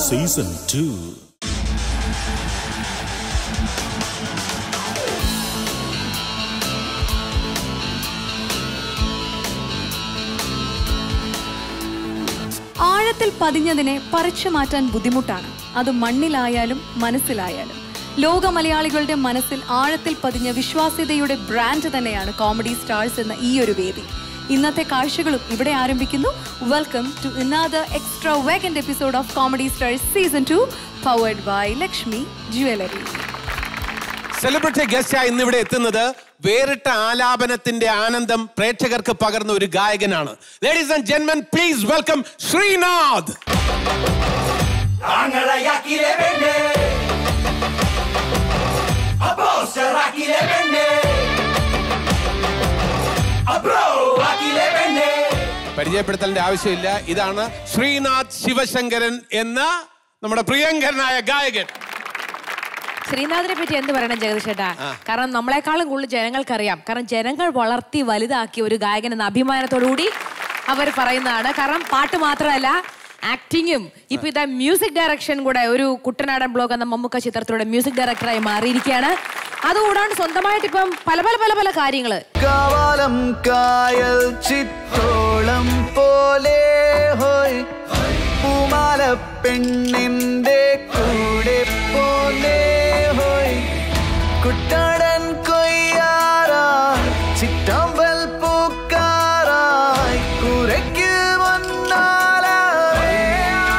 Season two ആഴത്തിൽ പതിഞ്ഞതിനെ പറിച്ചു മാറ്റാൻ ബുദ്ധിമുട്ടാണ് അത് മണ്ണിലായാലും മനസ്സിലായാലും ലോക മലയാളികളുടെ മനസ്സിൽ ആഴത്തിൽ പതിഞ്ഞ വിശ്വാസ്യതയുടെ ബ്രാൻഡ് തന്നെയാണ് കോമഡി സ്റ്റാർസ് എന്ന ഈ ഒരു വേദി ഇന്നത്തെ കാഴ്ചകളും ഇവിടെ ആരംഭിക്കുന്നു welcome to another extravagant episode of comedy stars season two powered by Lakshmi jewellery celebrity ഗസ്റ്റായി ഇന്നിവിടെ എത്തുന്നത് വേറിട്ട ആലാപനത്തിന്റെ ആനന്ദം പ്രേക്ഷകർക്ക് പകർന്ന ഒരു ഗായകനാണ് ലേഡീസ് ആൻഡ് ജെന്മൻ പ്ലീസ് വെൽക്കം ശ്രീനാഥ് ആങ്ങളയാക്കിലെ പെണ്ണെ അപ്പോസ്റ്ററാക്കിലെ പെണ്ണെ അബ്രോ ആക്കിലെ പെണ്ണെ പരിചയപ്പെടുത്തലിന്റെ ആവശ്യമില്ല ഇതാണ് ശ്രീനാഥ് ശിവശങ്കരൻ എന്ന നമ്മുടെ പ്രിയങ്കരനായ ഗായകൻ ശ്രീനാഥിനെ പറ്റി എന്ത് പറയണം ജഗദീഷേട്ടാ കാരണം നമ്മളെക്കാളും കൂടുതൽ ജനങ്ങൾക്കറിയാം കാരണം ജനങ്ങൾ വളർത്തി വലുതാക്കിയ ഒരു ഗായകൻ എന്ന അഭിമാനത്തോടുകൂടി അവർ പറയുന്നതാണ് കാരണം പാട്ട് മാത്രമല്ല ആക്ടിങ്ങും ഇപ്പൊ ഇതാ മ്യൂസിക് ഡയറക്ഷൻ കൂടെ ഒരു കുട്ടനാടൻ ബ്ലോഗ് എന്ന മമ്മൂക്ക ചിത്രത്തിലൂടെ മ്യൂസിക് ഡയറക്ടറായി മാറിയിരിക്കുകയാണ് അതുകൂടാണ്ട് സ്വന്തമായിട്ട് ഇപ്പം പല പല പല പല കാര്യങ്ങള് കാവാലം കായൽ ചിത്തോളം പോലെ ഹോയ് പൂമാല പെണ്ണിന്റെ കൂടെ പോലെ ഹോയ് കുട്ടാടൻ കൊയ്യാറായി ചിറ്റാമ്പൽ പൂക്കാറായി കുരയ്ക്ക് വന്നാലേ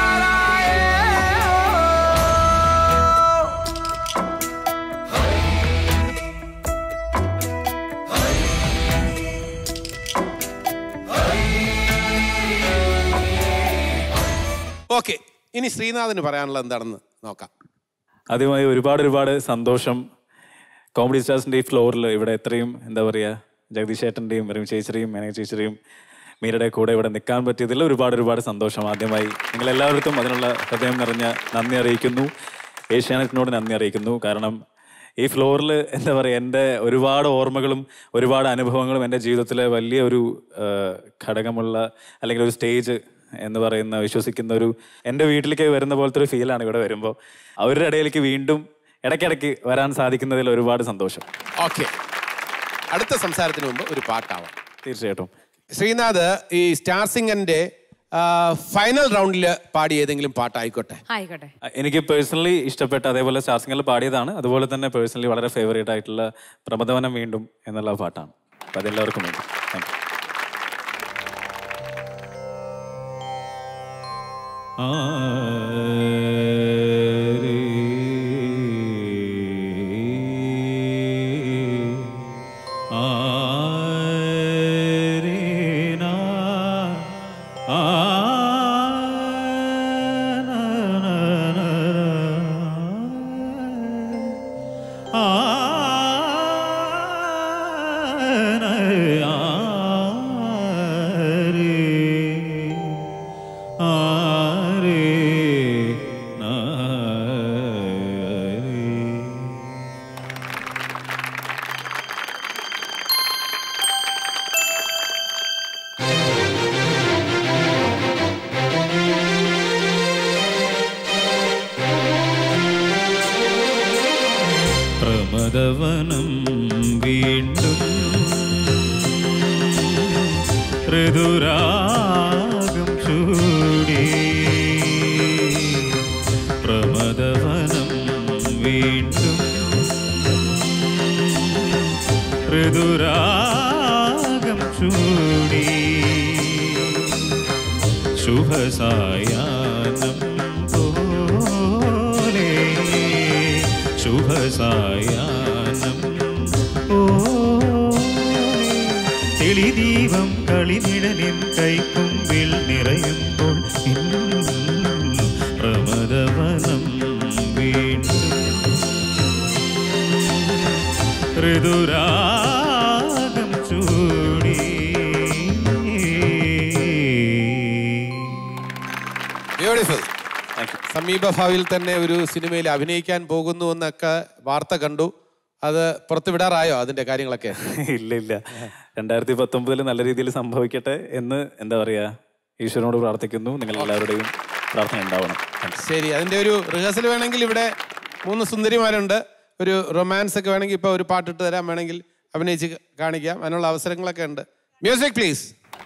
ഓക്കെ ഇനി ശ്രീനാഥിന് പറയാനുള്ളത് എന്താണെന്ന് നോക്കാം ആദ്യമായി ഒരുപാട് ഒരുപാട് സന്തോഷം കോമഡി സ്റ്റാർസിൻ്റെ ഈ ഫ്ലോറിൽ ഇവിടെ എത്രയും എന്താ പറയുക ജഗദീഷ് ചേട്ടൻ്റെയും വരും ചേച്ചിയുടെയും മേനക ചേച്ചിയുടെയും മീരയുടെ കൂടെ ഇവിടെ നിൽക്കാൻ പറ്റിയതിൽ ഒരുപാട് ഒരുപാട് സന്തോഷം ആദ്യമായി നിങ്ങൾ എല്ലാവർക്കും അതിനുള്ള ഹൃദയം നിറഞ്ഞ നന്ദി അറിയിക്കുന്നു ഏഷ്യാനെറ്റിനോട് നന്ദി അറിയിക്കുന്നു കാരണം ഈ ഫ്ലോറിൽ എന്താ പറയുക എൻ്റെ ഒരുപാട് ഓർമ്മകളും ഒരുപാട് അനുഭവങ്ങളും എൻ്റെ ജീവിതത്തിലെ വലിയ ഒരു ആ, ഘടകമുള്ള അല്ലെങ്കിൽ ഒരു സ്റ്റേജ് എന്ന് പറയുന്ന വിശ്വസിക്കുന്ന ഒരു എൻ്റെ വീട്ടിലേക്ക് വരുന്ന പോലത്തെ ഒരു ഫീലാണ് ഇവിടെ വരുമ്പോൾ അവരുടെ ഇടയിലേക്ക് വീണ്ടും ഇടയ്ക്കിടയ്ക്ക് വരാൻ സാധിക്കുന്നതിൽ ഒരുപാട് സന്തോഷം ഓക്കെ അടുത്ത സംസാരത്തിന് മുമ്പ് ഒരു പാട്ടാവാം തീർച്ചയായിട്ടും ശ്രീനാഥ് ഈ സ്റ്റാർ സിംഗറിന്റെ ഫൈനൽ റൗണ്ടിൽ പാടിയ ഏതെങ്കിലും പാട്ടായിക്കോട്ടെ ആയിക്കോട്ടെ എനിക്ക് പേഴ്സണലി ഇഷ്ടപ്പെട്ട അതേപോലെ സ്റ്റാർ സിംഗറിൽ പാടിയതാണ് അതുപോലെ തന്നെ പേഴ്സണലി വളരെ ഫേവറേറ്റ് ആയിട്ടുള്ള പ്രമദവനം വീണ്ടും എന്നുള്ള പാട്ടാണ് അപ്പം അതെല്ലാവർക്കും വേണ്ടി താങ്ക് യു പ്രമദവനം വീണ്ടും ഋതുരാഗം ചൂടി പ്രമദവനം വീണ്ടും ഋതുരാഗം ചൂടി ശുഭസായാനം പോലെ ശുഭസായാനം പോലെ തെളിദീപം കളിനിഴലിൻ കൈക്കുമ്പിൽ നിറയുമ്പോൾ ഇന്നും പ്രമദവനം വീണ്ടും ഋതുരാഗം ചൂടി ബ്യൂട്ടിഫുൾ സമീപഭാവിയിൽ തന്നെ ഒരു സിനിമയിൽ അഭിനയിക്കാൻ പോകുന്നു എന്നൊക്കെ വാർത്ത കണ്ടു അത് പുറത്തുവിടാറായോ അതിന്റെ കാര്യങ്ങളൊക്കെ ഇല്ല ഇല്ല രണ്ടായിരത്തി പത്തൊമ്പതിൽ നല്ല രീതിയിൽ സംഭവിക്കട്ടെ എന്ന് എന്താ പറയാ ഈശ്വരനോട് പ്രാർത്ഥിക്കുന്നു നിങ്ങൾ എല്ലാവരുടെയും പ്രാർത്ഥന ഉണ്ടാവണം Thank you. ശരി അതിന്റെ ഒരു റിഹേഴ്സൽ വേണമെങ്കിൽ ഇവിടെ മൂന്ന് സുന്ദരിമാരുണ്ട് ഒരു റൊമാൻസ് ഒക്കെ വേണമെങ്കിൽ ഇപ്പൊ ഒരു പാട്ടിട്ട് തരാൻ വേണമെങ്കിൽ അഭിനയിച്ച് കാണിക്കാം അതിനുള്ള അവസരങ്ങളൊക്കെ ഉണ്ട് മ്യൂസിക് പ്ലീസ്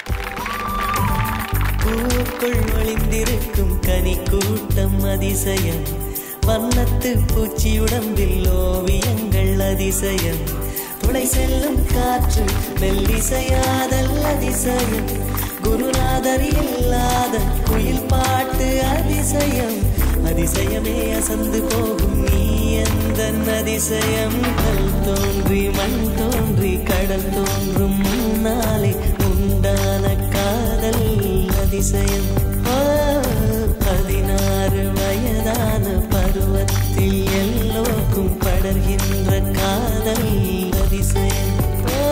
பூக்குள் ஒளிந்திருக்கும் கனிக்கூட்டம் அதிசயம் வண்ணத்து பூச்சி உடம்பில் ஓவியங்கள் அதிசயம் துளை செல்லும் காற்று மெல்லிசையாதல் அதிசயம் குருநாதர் இல்லாத குயில் பாட்டு அதிசயம் அதிசயமே அசந்து போகும் நீ எந்த அதிசயம் கல் தோன்றி மண் தோன்றி கடல் தோன்றும் முன்னாலே உண்டான காதல் அதிசயம் ஆ, பதினாறு வயதான பருவத்தில் எல்லோருக்கும் படர்கின்ற காதல் அதிசயம் ஆ,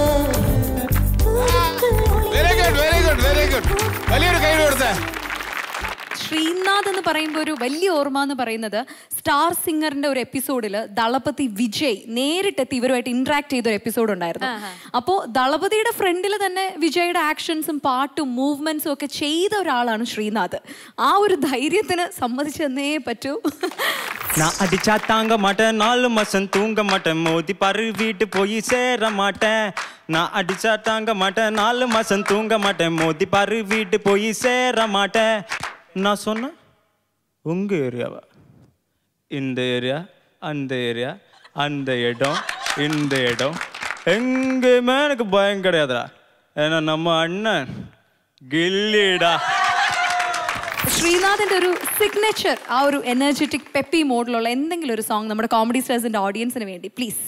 very good very good very good വലിയൊരു കൈ കൊടുത്തേ ശ്രീനാഥ് എന്ന് പറയുമ്പോൾ ഒരു വലിയ ഓർമ്മ എന്ന് പറയുന്നത് സ്റ്റാർ സിംഗറിന്റെ ഒരു എപ്പിസോഡിൽ ദളപതി വിജയ് നേരിട്ടെത്തി ഇവരുമായിട്ട് ഇന്ററാക്ട് ചെയ്ത ഒരു എപ്പിസോഡ് ഉണ്ടായിരുന്നു അപ്പോൾ ദളപതിയുടെ ഫ്രണ്ടിൽ തന്നെ വിജയുടെ ആക്ഷൻസും പാട്ടും മൂവ്മെന്റ്സും ഒക്കെ ചെയ്ത ഒരാളാണ് ശ്രീനാഥ് ആ ഒരു ധൈര്യത്തിന് സമ്മതിച്ചെന്നേ പറ്റൂ நான் அடிச்சா தாங்க மாட்டேன் நாலு மாசம் தூங்க மாட்டேன் மோதி பாரு வீட்டு போய் சேர மாட்டேன் நான் அடிச்சா தாங்க மாட்டேன் நாலு மாசம் தூங்க மாட்டேன் மோதி பாரு வீட்டு போய் சேர மாட்டேன் நான் சொன்னேன் உங்க ஏரியாவா இந்த ஏரியா அந்த ஏரியா அந்த இடம் இந்த இடம் எங்கேயுமே எனக்கு பயம் கிடையாதுடா ஏன்னா நம்ம அண்ணன் கில்லிடா ശ്രീനാഥിന്റെ ഒരു സിഗ്നേച്ചർ ആ ഒരു എനർജറ്റിക് പെപ്പി മോഡിലുള്ള എന്തെങ്കിലും ഒരു സോങ് നമ്മുടെ കോമഡി സ്റ്റാർസിന്റെ ഓഡിയൻസിന് വേണ്ടി പ്ലീസ്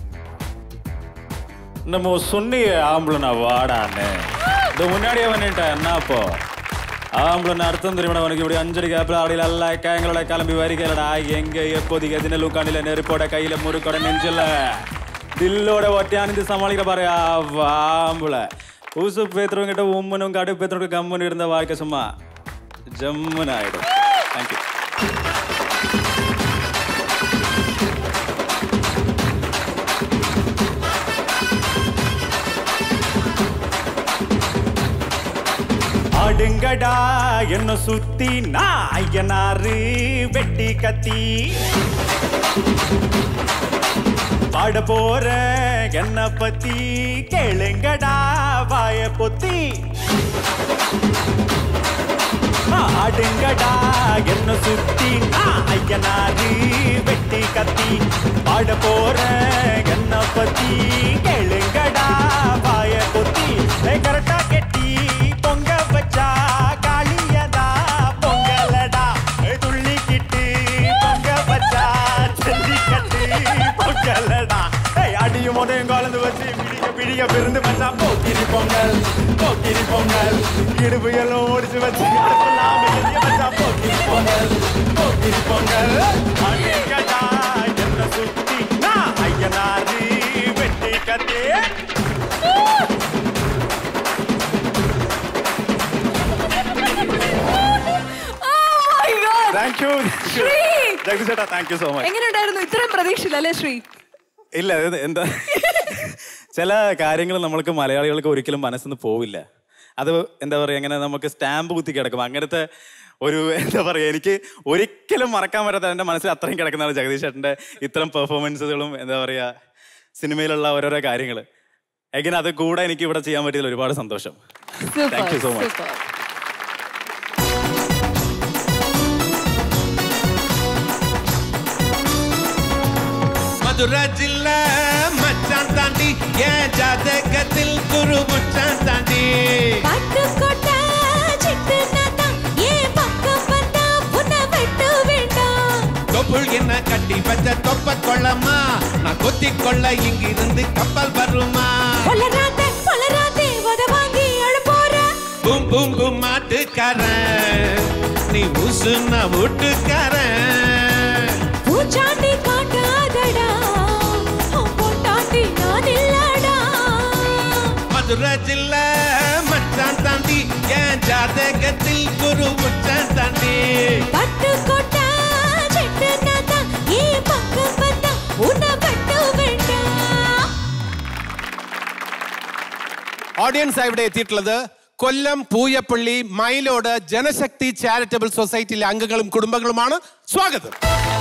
நம்ம சொன்னிய ஆம்பளை வாடான்னு இந்த முன்னாடியே பண்ணிட்டேன் என்ன அப்போ ஆம்பளை அர்த்தம் தெரியுமா உனக்கு இப்படி அஞ்சடி கேப்பில் ஆடியில் எல்லாம் கேங்களோட கிளம்பி வரிகளடா எங்க எப்போதைக்கு எதின லூக்காண்டில நெருப்போட கையில முறுக்கோட நெஞ்சில தில்லோட ஒட்டியானது சமாளிக்கிற பாரு ஆம்பளை ஊசு பேத்துறவங்கிட்ட உம்மனும் கடு பேத்துறவங்க கம்முன்னு இருந்த வாழ்க்கை சும்மா ஜம்முன்னு ஆயிடும் தேங்க்யூ ஆடுங்கடா என்ன சுத்தி நான் ஐயனாரு வெட்டி கத்தி பாட போற என்ன பத்தி கேளுங்கடா வாய பொத்தி ஆடுங்கடா என்ன சுத்தி நான் ஐயனாரு வெட்டி கத்தி பாட போற என்ன பத்தி கேளுங்கடா வாய பொத்தி கரெக்டா கெட்டி பொங்க வச்சா காளியதா பொங்கலடா துள்ளிக்கிட்டு பொங்க வச்சா ஜல்லிக்கட்டு பொங்கலடா ஏய், அடியும் உதயம் கலந்து வச்சு பிடிக்க பிடிக்க பிறந்து வச்சா போக்கிரி பொங்கல் போக்கிரி பொங்கல் இடுப்பு எல்லாம் ஓடிச்சு வச்சு அடுப்பெல்லாம் வெளிய வச்சா போக்கிரி பொங்கல் போக்கிரி பொங்கல் அடிக்கடா என்ன சுத்தி நான் ஐயனாரு வெட்டி கத்தே താങ്ക് യു ശ്രീ! ജഗദീഷ് ചേട്ടാ താങ്ക് യു സോ മച്ച് എങ്ങനെയുണ്ടായിരുന്നു ഇത്രയും പ്രതീക്ഷയില്ല അല്ലേ ശ്രീ ഇല്ല ഇത് എന്താ ചില കാര്യങ്ങൾ നമ്മൾക്ക് മലയാളികൾക്ക് ഒരിക്കലും മനസ്സിന്ന് പോവില്ല അത് എന്താ പറയുക ഇങ്ങനെ നമുക്ക് സ്റ്റാമ്പ് കുത്തി കിടക്കും അങ്ങനത്തെ ഒരു എന്താ പറയുക എനിക്ക് ഒരിക്കലും മറക്കാൻ പറ്റാത്ത എൻ്റെ മനസ്സിൽ അത്രയും കിടക്കുന്നതാണ് ജഗദീഷ് ചേട്ടൻ്റെ ഇത്തരം പെർഫോമൻസുകളും എന്താ പറയുക സിനിമയിലുള്ള ഓരോരോ കാര്യങ്ങൾ എങ്ങനെ അത് കൂടെ എനിക്ക് ഇവിടെ ചെയ്യാൻ പറ്റിയതിൽ ഒരുപാട് സന്തോഷം thank you so much super Madurai ജില്ല മച്ചാൻ താണ്ടി ഏ ജാതകത്തിൽ കുരു മുച്ചാൻ താണ്ടി பட்டுக்கோட்டை சிட்டு நாத்தா ஏன் பக்கம் வந்தா உன்னை விட்டு வேண்டாம் தொப்புள் என்ன கட்டி வச்ச தொப்ப கொள்ளம்மா நான் கொத்தி கொள்ள இங்கிருந்து கப்பல் வருமா வளராதே வளராதே உத வாங்கி அழ போற பூம் பூம் பூம் மாட்டுக்காரன் நீ உசுன வீட்டுக்காரன் பூச்சாண்டி காட்டாதடா உன் பொண்டாட்டி நான் இல்லடா மதுர ജില്ല മച്ചാൻ താണ്ടി ഏൻ ജാതകത്തിൽ കുരു മുച്ചാൻ താണ്ടി பட்டுக்கோட்டை சிட்டு நாத்தா ஏன் பக்கம் வந்தா உன்னை விட்டு வேண்டாம் ഓഡിയൻസ് ഇവിടെ എത്തിയിട്ടുള്ളത് കൊല്ലം പൂയപ്പള്ളി മയിലോട് ജനശക്തി ചാരിറ്റബിൾ സൊസൈറ്റിയിലെ അംഗങ്ങളും കുടുംബങ്ങളുമാണ് സ്വാഗതം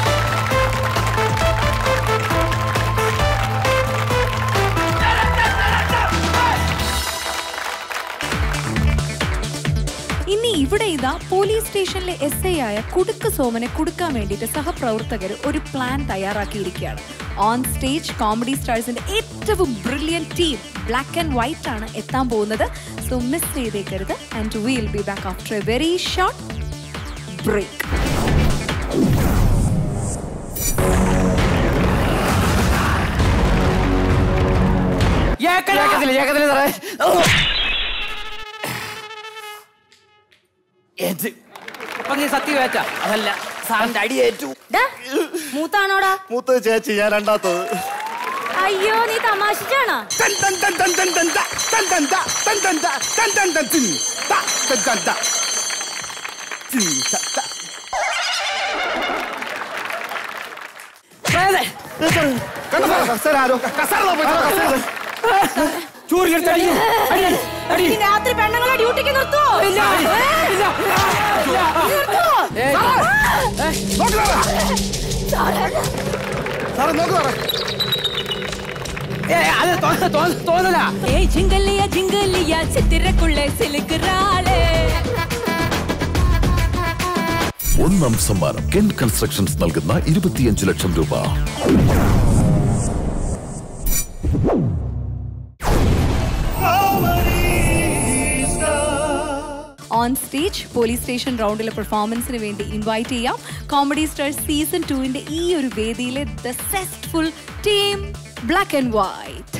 ഇനി ഇവിടെ ഇതാ പോലീസ് സ്റ്റേഷനിലെ എസ് ഐ ആയ കുടുക്ക് സോമനെ കുടുക്കാൻ വേണ്ടിയിട്ട് സഹപ്രവർത്തകർ ഒരു പ്ലാൻ തയ്യാറാക്കിയിരിക്കുകയാണ് ഓൺ സ്റ്റേജ് കോമഡി സ്റ്റാർസിന്റെ ഏറ്റവും brilliant team black and white ആണ് എത്താൻ പോകുന്നത് സോ മിസ് ചെയ്തേക്കരുത് and will be back after a very short break ഏക്കത്തില്ല ഏക്കത്തില്ല സാറേ ഏറ്റ് അപ്പൊ നീ സത്യം ഏറ്റ അതല്ല സാറിന്റെ അടി ഏറ്റു മൂത്താണോടാ മൂത്തത് ചേച്ചി ഞാൻ രണ്ടാത്തത് അയ്യോ നീ തമാശിച്ചാണോ അടി നീ രാത്രി പെണ്ണുങ്ങളെ ഡ്യൂട്ടിക്ക് നിർത്തുവോ അത് തോന്ന- തോന്ന- തോന്നല ஏய் ஜிங்கல்லியா ஜிங்கல்லியா சித்திரக்குள்ள சிலுக்குறாளே ഒന്നാം സമ്മാനം കെൻ കൺസ്ട്രക്ഷൻസ് നൽകുന്ന ഇരുപത്തിയഞ്ച് ലക്ഷം രൂപ ഓൺ സ്റ്റേജ് പോലീസ് സ്റ്റേഷൻ റൗണ്ടിലെ പെർഫോമൻസിന് വേണ്ടി ഇൻവൈറ്റ് ചെയ്യാം കോമഡി സ്റ്റാർ സീസൺ ടുവിന്റെ ഈ ഒരു വേദിയിലെ the zestful team black and white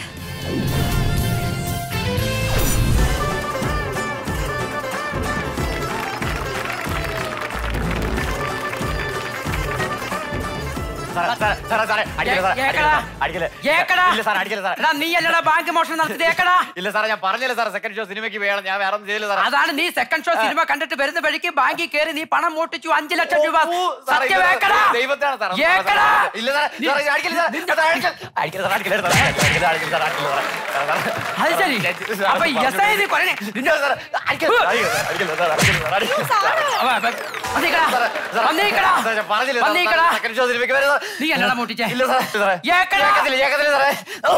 എടാ നീ അല്ലടാ ബാങ്ക് മോഷണം നടത്തിയത് ഏക്കടാ ഇല്ല സാറേ ഞാൻ പറഞ്ഞില്ല സാർ സെക്കൻഡ് ഷോ സിനിമയ്ക്ക് വേണം ഞാൻ വേറെ ഒന്നും ചെയ്തില്ല സാറേ അതാണ് നീ സെക്കൻഡ് ഷോ സിനിമ കണ്ടിട്ട് വരുന്ന വഴിക്ക് ബാങ്കിൽ കയറി നീ പണം മോട്ടിച്ചു അഞ്ചു ലക്ഷം രൂപ സാറേ, സത്യം ഇത് ഏക്കടാ ദൈവത്തെയാണ് സാർ ഏക്കടാ ഇല്ല സാറേ സാറേ, ഇത് അടിക്കില്ല സാറേ. അത് അടിക്കില്ല. അടിക്കില്ല സാറേ, അടിക്കില്ല സാറേ. അടിക്കില്ല, അടിക്കില്ല സാറേ, അടിക്കില്ല സാറേ. അത് ശരി സാറേ, അപ്പൊ പറഞ്ഞു. എസ് ഐ നീ കൊല്ലണേ ഇല്ല സാറേ, അടിക്കില്ല സാറേ, അടിക്കില്ല സാറേ, അടിക്കില്ല സാറേ, അടിക്കില്ല സാറേ. അവ, അവ, വന്നേക്കടാ. സാറേ, വന്നേക്കടാ. സാറേ, ഞാൻ പറഞ്ഞില്ലേ സാറേ, വന്നേക്കടാ. സെക്കൻഡ് ഷോ സിനിമയ്ക്ക് വരും സാറേ. നീ എന്നടാ മോട്ടിച്ചേ ഇല്ല സാറേ, സാറേ. ഏക്കടാ. ഏക്കത്തില്ല, ഏക്കത്തില്ല സാറേ. ഓ.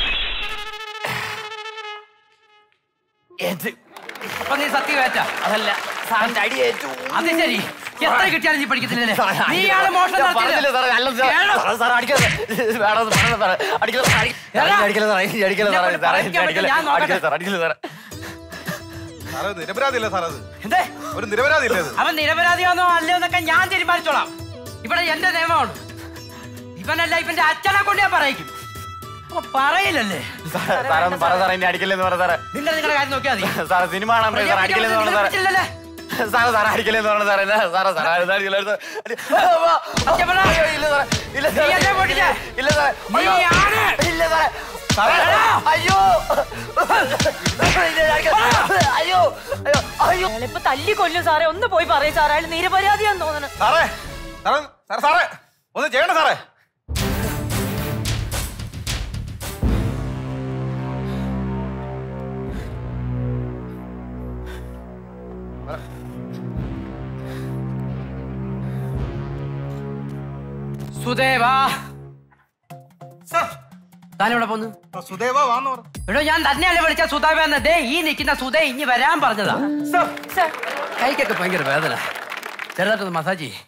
ഏറ്റ്. അപ്പൊ നീ സത്യം ഏറ്റ അതല്ല സാറിന്റെ അടി ഏറ്റു അത് ശരി എത്ര കിട്ടിയാലും നീ പഠിക്കത്തില്ലേ സാറേ, നീയാണ് മോഷണം ഞാൻ പറഞ്ഞില്ലേ സാറേ, അല്ല സാറേ. കേളോ. സാറേ, സാറേ, അടിക്കരുത്. വേണമെന്ന് പറഞ്ഞത് സാറേ. അടിക്കില്ല സാറേ, അടി- എടാ. അടിക്കില്ല സാറേ, അടിക്കില്ല സാറേ, എന്നെ സാറേ, പഠിക്കാൻ അടിക്കില്ല, പറ്റില്ല, ഞാൻ നോക്കട്ടെ. അടിക്കില്ല സാറേ, അടിക്കില്ല സാറേ. സാറേ നിരപരാധിയല്ല സാർ അത് എന്തേ ഒരു നിരപരാധിയല്ലേ അത് അവൻ നിരപരാധിയാണോ അല്ലയോ എന്നൊക്കെ ഞാൻ തീരുമാനിച്ചോളാം ഇവിടെ എന്റെ നിയമമാണ് ഇവനല്ല ഇവന്റെ അച്ഛനെ കൊണ്ട് ഞാൻ പറയിക്കും അപ്പൊ പറയില്ലല്ലേ സാറേ, സാറേ, ഒന്ന് പറ സാറേ, ഇനി അടിക്കില്ലെന്ന് പറ സാറേ. നിങ്ങൾ നിങ്ങളുടെ കാര്യം നോക്കിയാൽ മതി സാറേ, സിനിമ കാണാൻ പോയി സാറേ, അടിക്കില്ലെന്ന് പറഞ്ഞു സാറേ. പറ്റില്ലല്ലേ? സാറേ, സാറേ, അടിക്കില്ലെന്ന് പറഞ്ഞു സാറേ. ഇല്ല, സാറേ, സാറേ, അത് അടിക്കില്ല, അത് അടി- സത്യപ്പെടാ. അയ്യോ, ഇല്ല സാറേ, ഇല്ല നീ സാറേ. അല്ലേ പൊട്ടിച്ചേ? ഇല്ല സാറേ. അയ്യോ. നീയാണ്. ഇല്ല സാറേ. സാറേ, എടാ. അയ്യോ ഇല്ല, അടിക്കില്ല. അയ്യോ അയ്യോ അയ്യോ ഇപ്പൊ തല്ലി കൊല്ലും സാറേ ഒന്ന് പോയി പറയും സാറേ അയാൾ നിരപരാധിയാന്ന് തോന്നണം സാറേ സാറേ സാറേ സാറേ ഒന്ന് ചെയ്യണ്ട സാറേ സുദേവാ താനിവിടെ പോന്നു സുദേവ വാന്ന് പറ എടോ ഞാൻ തന്നെയല്ലേ വിളിച്ച സുധാബെന്ന് ദേ ഈ നിൽക്കുന്ന സുധേ ഇനി വരാൻ പറഞ്ഞതാ കൈക്കൊക്കെ ഭയങ്കര വേദന ചെറുതായിട്ടൊന്ന് മസാജ് ചെയ്യ്.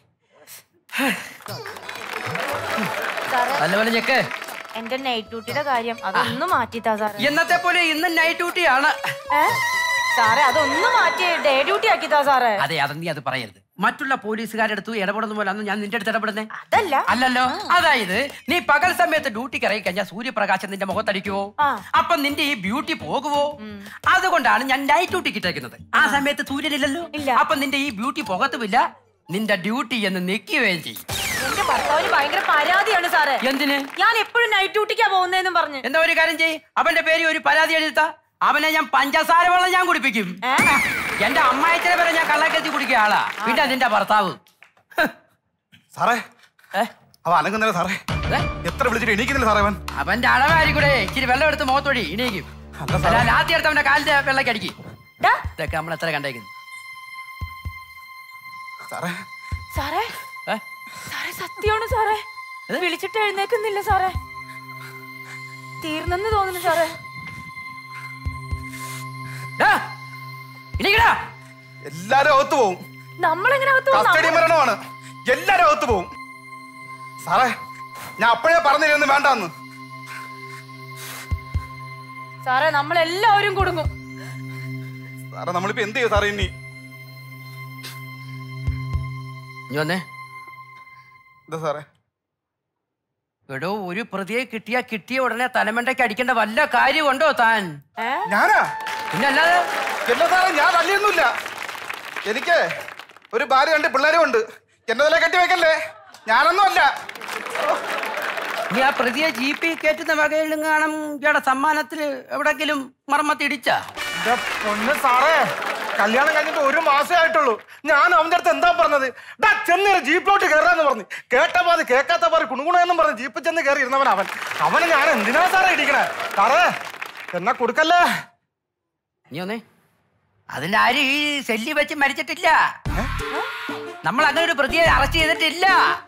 നല്ലപോലെ ഞെക്ക് എന്റെ നൈറ്റ് ഡ്യൂട്ടിയുടെ കാര്യം അതൊന്ന് മാറ്റിത്താ സാറേ എന്നത്തെ പോലെ ഇന്ന് നൈറ്റ് ഡ്യൂട്ടിയാണ് ഏ? സാറേ അതൊന്ന് മാറ്റി ഡേ ഡ്യൂട്ടി ആക്കിത്താ സാറേ അതെ അത് നീ അത് പറയരുത് മറ്റുള്ള പോലീസുകാരുടെ അടുത്ത് ഇടപെടുന്ന പോലെ അന്ന് ഞാൻ നിന്റെ അടുത്ത് ഇടപെടുന്നേ അതല്ല അല്ലല്ലോ അതായത് നീ പകൽ സമയത്ത് ഡ്യൂട്ടിക്ക് ഇറങ്ങി കഴിഞ്ഞാൽ സൂര്യപ്രകാശം നിന്റെ മുഖത്തടിക്കുവോ അപ്പൊ നിന്റെ ഈ ബ്യൂട്ടി പോകുവോ അതുകൊണ്ടാണ് ഞാൻ നൈറ്റ് ഡ്യൂട്ടിക്ക് ഇട്ടേക്കുന്നത് ആ സമയത്ത് സൂര്യനില്ലല്ലോ അപ്പൊ നിന്റെ ഈ ബ്യൂട്ടി പോകത്തുമില്ല നിന്റെ ഡ്യൂട്ടി എന്ന് നിൽക്കുകയും ചെയ്യും എന്റെ ഭർത്താവിന് ഭയങ്കര പരാതിയാണ് സാറേ എന്തിന് ഞാൻ എപ്പോഴും നൈറ്റ് ഡ്യൂട്ടിക്കാ പോകുന്നതെന്നും പറഞ്ഞു എന്താ ഒരു കാര്യം ചെയ്യ് അവന്റെ പേര് ഒരു പരാതി എഴുതാ അവനെ ഞാൻ പഞ്ചസാര വെള്ളം ഞാൻ കുടിപ്പിക്കും എന്റെ അമ്മായത്തിനെ വരെ ഞാൻ കള്ളക്കെത്തി കുടിക്കുക ആളാ പിന്നെ നിന്റെ ഭർത്താവ് സാറേ അവ അനങ്ങുന്നില്ല സാറേ എത്ര വിളിച്ചിട്ട് എണീക്കുന്നില്ല സാറേ അവൻ അവന്റെ അളവായിരിക്കൂടെ ഇച്ചിരി വെള്ളം എടുത്ത് മുഖത്തൊഴി ഇണീക്കും അല്ല ലാത്തി എടുത്ത് അവന്റെ കാലിന്റെ വെള്ളക്ക് അടിക്കും ഇതൊക്കെ നമ്മൾ എത്ര കണ്ടേക്കുന്നു സാറേ സാറേ ഏ? സാറേ സത്യമാണ് സാറേ വിളിച്ചിട്ട് എഴുന്നേക്കുന്നില്ല സാറേ തീർന്നെന്ന് തോന്നുന്നു സാറേ എല്ലാരും അകത്ത് പോവും നമ്മളെങ്ങനെ അകത്ത് പോകും? കസ്റ്റഡി മരണമാണ് എല്ലാരും അകത്ത് പോവും സാറേ ഞാൻ അപ്പോഴേ പറഞ്ഞിരുന്നു വേണ്ടെന്ന് സാറേ നമ്മളെല്ലാവരും കുടുങ്ങും സാറേ നമ്മളിപ്പോ എന്ത് ചെയ്യും സാറേ ഇനി ഇനി വന്നേ എന്താ സാറേ എടോ ഒരു പ്രതിയെ കിട്ടിയാ കിട്ടിയ ഉടനെ തലമണ്ടയ്ക്ക് അടിക്കേണ്ട വല്ല കാര്യമുണ്ടോ താൻ ഞാനാ പിന്നെ അല്ലാതെ എല്ലാ സാറേ ഞാൻ തല്ലിയൊന്നുമില്ല എനിക്ക് ഒരു ഭാര്യ ഉണ്ട് പിള്ളേരും ഉണ്ട് എന്നെ തല കെട്ടി വെക്കല്ലേ ഞാനൊന്നും അല്ല നീ ആ പ്രതിയെ ജീപ്പി കയറ്റുന്ന വകയിലും കാണും ഇയാടെ സമ്മാനത്തിന് എവിടെങ്കിലും മർമ്മത്തിടിച്ചാ പൊന്ന് സാറേ കല്യാണം കഴിഞ്ഞിട്ട് ഒരു മാസേ ആയിട്ടുള്ളൂ ഞാൻ അവന്റെ അടുത്ത് എന്താ പറഞ്ഞത് ഡാ ചെന്ന് ജീപ്പിലോട്ട് കയറാന്ന് പറഞ്ഞു കേട്ട പാതി കേൾക്കാത്ത പാതി കുണുകുണെന്നും പറഞ്ഞ് ജീപ്പിൽ ചെന്ന് കയറി ഇരുന്നവൻ അവൻ അവനെ ഞാൻ എന്തിനാ സാറേ ഇടിക്കണേ സാറേ എന്നാ കൊടുക്കല്ലേ നീ ഒന്നേ അതിന്റെ ആരും ഈ സെല്ലി വെച്ച് മരിച്ചിട്ടില്ല നമ്മൾ അങ്ങനെ ഒരു പ്രതിയെ അറസ്റ്റ് ചെയ്തിട്ടില്ല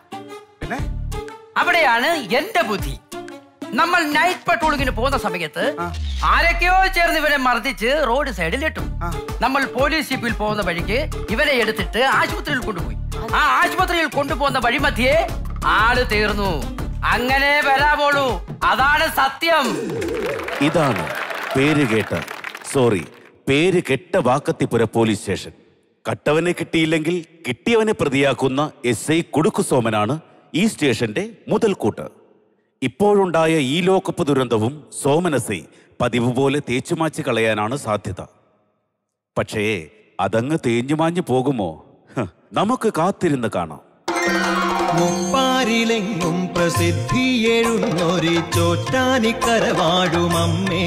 അവിടെയാണ് എന്റെ ബുദ്ധി നമ്മൾ നൈറ്റ് പട്രോളിങ്ങിന് പോകുന്ന സമയത്ത് ആരൊക്കെയോ ചേർന്ന് ഇവനെ മർദ്ദിച്ച് റോഡ് സൈഡിൽ ഇട്ടു നമ്മൾ പോലീസ് ജീപ്പിൽ പോകുന്ന വഴിക്ക് ഇവനെ എടുത്തിട്ട് ആശുപത്രിയിൽ കൊണ്ടുപോയി ആ ആശുപത്രിയിൽ കൊണ്ടുപോകുന്ന വഴിമധ്യേ ആള് തീർന്നു അങ്ങനെ വരാമോളൂ അതാണ് സത്യം ഇതാണ് പേര് കേട്ട സോറി പേര് കെട്ട വാക്കത്തിപ്പുര പോലീസ് സ്റ്റേഷൻ കട്ടവനെ കിട്ടിയില്ലെങ്കിൽ കിട്ടിയവനെ പ്രതിയാക്കുന്ന എസ് ഐ കുടുക്കു സോമനാണ് ഈ സ്റ്റേഷന്റെ മുതൽക്കൂട്ട് ഇപ്പോഴുണ്ടായ ഈ ലോകപ്പ് ദുരന്തവും സോമനസൈ പതിവ് പോലെ തേച്ചുമാച്ച് കളയാനാണ് സാധ്യത പക്ഷേ അതങ്ങ് തേഞ്ഞുമാഞ്ഞു പോകുമോ ഹ്, നമുക്ക് കാത്തിരുന്ന് കാണാം മുപ്പാരിലെങ്ങും പ്രസിദ്ധിയെഴുന്നൊരു ചോറ്റാനിക്കര വാഴുമമ്മേ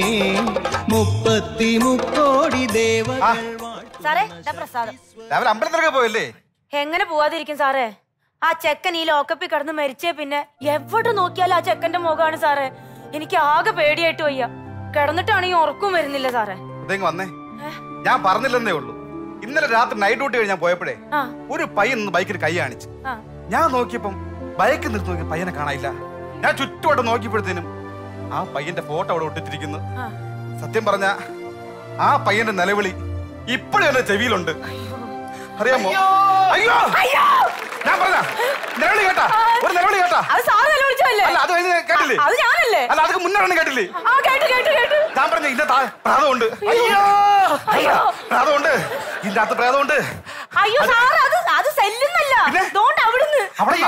മുപ്പത്തി മുക്കോടി ദേവകൾ സാറേ ഇതാ പ്രസാദം രാവിലെ അമ്പലത്തിലൊക്കെ പോയല്ലേ എങ്ങനെ പോവാതിരിക്കും സാറേ ആ ചെക്കൻ ഈ ലോക്കപ്പിൽ കിടന്ന് മരിച്ചേ പിന്നെ എവിടെ നോക്കിയാലും ആ ചെക്കന്റെ മുഖമാണ് സാറേ എനിക്ക് ആകെ പേടിയായിട്ട് വയ്യ കിടന്നിട്ടാണെങ്കിൽ ഉറക്കം വരുന്നില്ല സാറേ ഇതെങ്ങ് വന്നേ ഞാൻ പറഞ്ഞില്ലെന്നേ ഉള്ളൂ ഇന്നലെ രാത്രി നൈറ്റ് ഡ്യൂട്ടി കഴിഞ്ഞ് ഞാൻ പോയപ്പോഴേ ആ ഒരു പയ്യൻ നിന്ന് ബൈക്കിൽ കൈ കാണിച്ചു ആ ഞാൻ നോക്കിയപ്പം ബൈക്ക് നിർത്തി നോക്കി പയ്യനെ കാണാനില്ല ഞാൻ ചുറ്റുവട്ടം നോക്കിയപ്പോഴത്തേനും ആ പയ്യന്റെ ഫോട്ടോ അവിടെ ഒട്ടിച്ചിരിക്കുന്നു ആ. സത്യം പറഞ്ഞ ആ പയ്യന്റെ നിലവിളി ഇപ്പോഴും എന്റെ ചെവിയിലുണ്ട് അറിയാമോ അയ്യോ ഞാൻ പറഞ്ഞ നിലവിളി കേട്ടാ ഒരു നിലവിളി കേട്ടാ അത് സാറ് നിലവിളിച്ചതല്ലേ? അല്ല അത് കഴിഞ്ഞ് കേട്ടില്ലേ അത് ഞാനല്ലേ? അല്ല അത് മുന്നേ കേട്ടില്ലേ ആ കേട്ടു കേട്ടു കേട്ടു ഞാൻ പറഞ്ഞ ഇതിന്റെ താ- പ്രാതമുണ്ട് അയ്യോ അയ്യോ. പ്രാതമുണ്ട് ഇതിന്റെ അകത്ത് പ്രാതമുണ്ട് അയ്യോ സാറ് അത് അത് സെല്ലുന്നല്ല ദോണ്ട് അവിടുന്ന് അവിടെ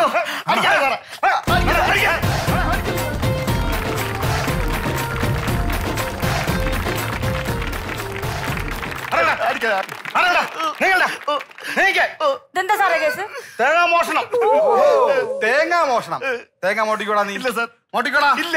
ഇതെന്താ സാറേ കേസ് തേങ്ങാ മോഷണം തേങ്ങാ മോഷണം തേങ്ങ മോട്ടിക്കോടാ നീ ഇല്ല സർ മോട്ടിക്കോടാ ഇല്ല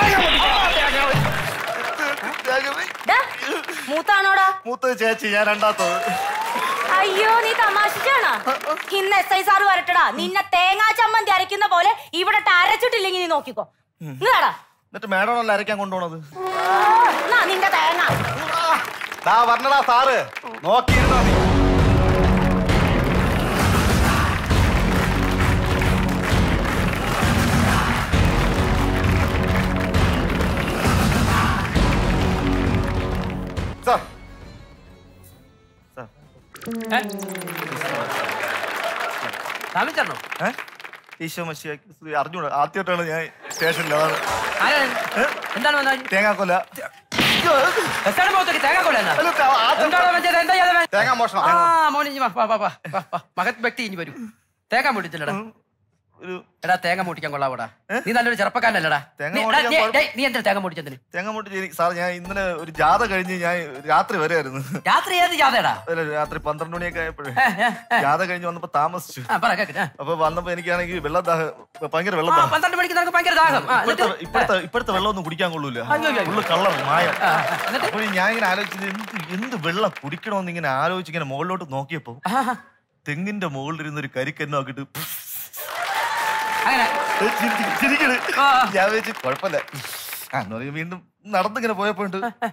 ഡാ, മൂത്താണോടാ മൂത്തത് ചേച്ചി ഞാൻ രണ്ടാത്തത് അയ്യോ നീ തമാശിച്ചാണോ ഇന്ന് എസ് ഐ സാറ് വരട്ടടാ നിന്നെ തേങ്ങാ ചമ്മന്തി അരയ്ക്കുന്ന പോലെ ഇവിടെ അരച്ചിട്ടില്ലെങ്കിൽ നീ നോക്കിക്കോ ഇങ്ങടാ എന്നിട്ട് മേഡമല്ല അരയ്ക്കാൻ കൊണ്ടുപോണത് എന്നാ നിന്റെ തേങ്ങ ദാ പറഞ്ഞടാ സാറ് നോക്കിയിരുന്നോ നീ സാർ കാമിച്ചോ ഏ? ഈശോ മശിയാക്കി അറിഞ്ഞൂടാ ആദ്യമായിട്ടാണ് ഞാൻ സ്റ്റേഷനിൽ അതാണ് എന്താണ് വന്നത് തേങ്ങാക്കൊല എത്താണ് മുഖത്തേക്ക് തേങ്ങ കൊല്ലാനാ? എന്താണ് അവൻ ചെയ്തത്? എന്താ ചെയ്തവൻ? തേങ്ങാ മോഷണം ആ മോനെ ഇഞ്ഞി വാ, വാ, വാ, വാ, വാ, വാ. മഹത് വ്യക്തി ഇനി വരൂ തേങ്ങ മുട്ടിച്ചില്ലടാ എടാ തേങ്ങ മുട്ടിക്കാൻ കൊള്ളാവൂടാ നീ നല്ലൊരു ചെറുപ്പക്കാരനല്ലടാ തേങ്ങ നീ- എടാ, മുട്ടിക്കാൻ നീ- കുഴപ്പം- ഡേയ്, നീ എന്തിനാ തേങ്ങ മുട്ടിച്ചതിന് തേങ്ങ മുട്ടി സാർ ഞാൻ ഇന്നലെ ഒരു ജാഥ കഴിഞ്ഞ് ഞാൻ രാത്രി വരെയായിരുന്നു രാത്രി ഏത് ജാഥയടാ അല്ല രാത്രി പന്ത്രണ്ട് മണിയൊക്കെ ആയപ്പോഴേ ജാഥ കഴിഞ്ഞ് വന്നപ്പോ താമസിച്ചു ആ പറ കേക്ക് അപ്പൊ വന്നപ്പോ എനിക്കാണെങ്കിൽ വെള്ളദാഹം ഭയങ്കര ആ വെള്ളദാഹം പന്ത്രണ്ട് മണിക്ക് നിനക്ക് ഭയങ്കര ദാഹം ആ, എന്നിട്ട് ഇപ്പോഴത്തെ ഇപ്പോഴത്തെ ഇപ്പോഴത്തെ വെള്ളമൊന്നും കുടിക്കാൻ കൊള്ളൂല അയ്യോ, അയ്യോ. ഫുള്ള് കള്ളം മായം അപ്പോൾ ഞാൻ ഇങ്ങനെ ആലോചിച്ചത് എന്ത് എന്ത് വെള്ളം കുടിക്കണമെന്ന് ഇങ്ങനെ ആലോചിച്ച് ഇങ്ങനെ മുകളിലോട്ട് നോക്കിയപ്പോ തെങ്ങിന്റെ മുകളിലിരുന്ന് ഒരു കരിക്കന്നെ നോക്കിട്ട് അങ്ങനെ ചിരിച്ച് ചിരിക്കണ്. ഞാൻ വെച്ച് കുഴപ്പമില്ല ആ എന്ന് പറഞ്ഞ് വീണ്ടും നടന്നിങ്ങനെ പോയപ്പോണ്ട്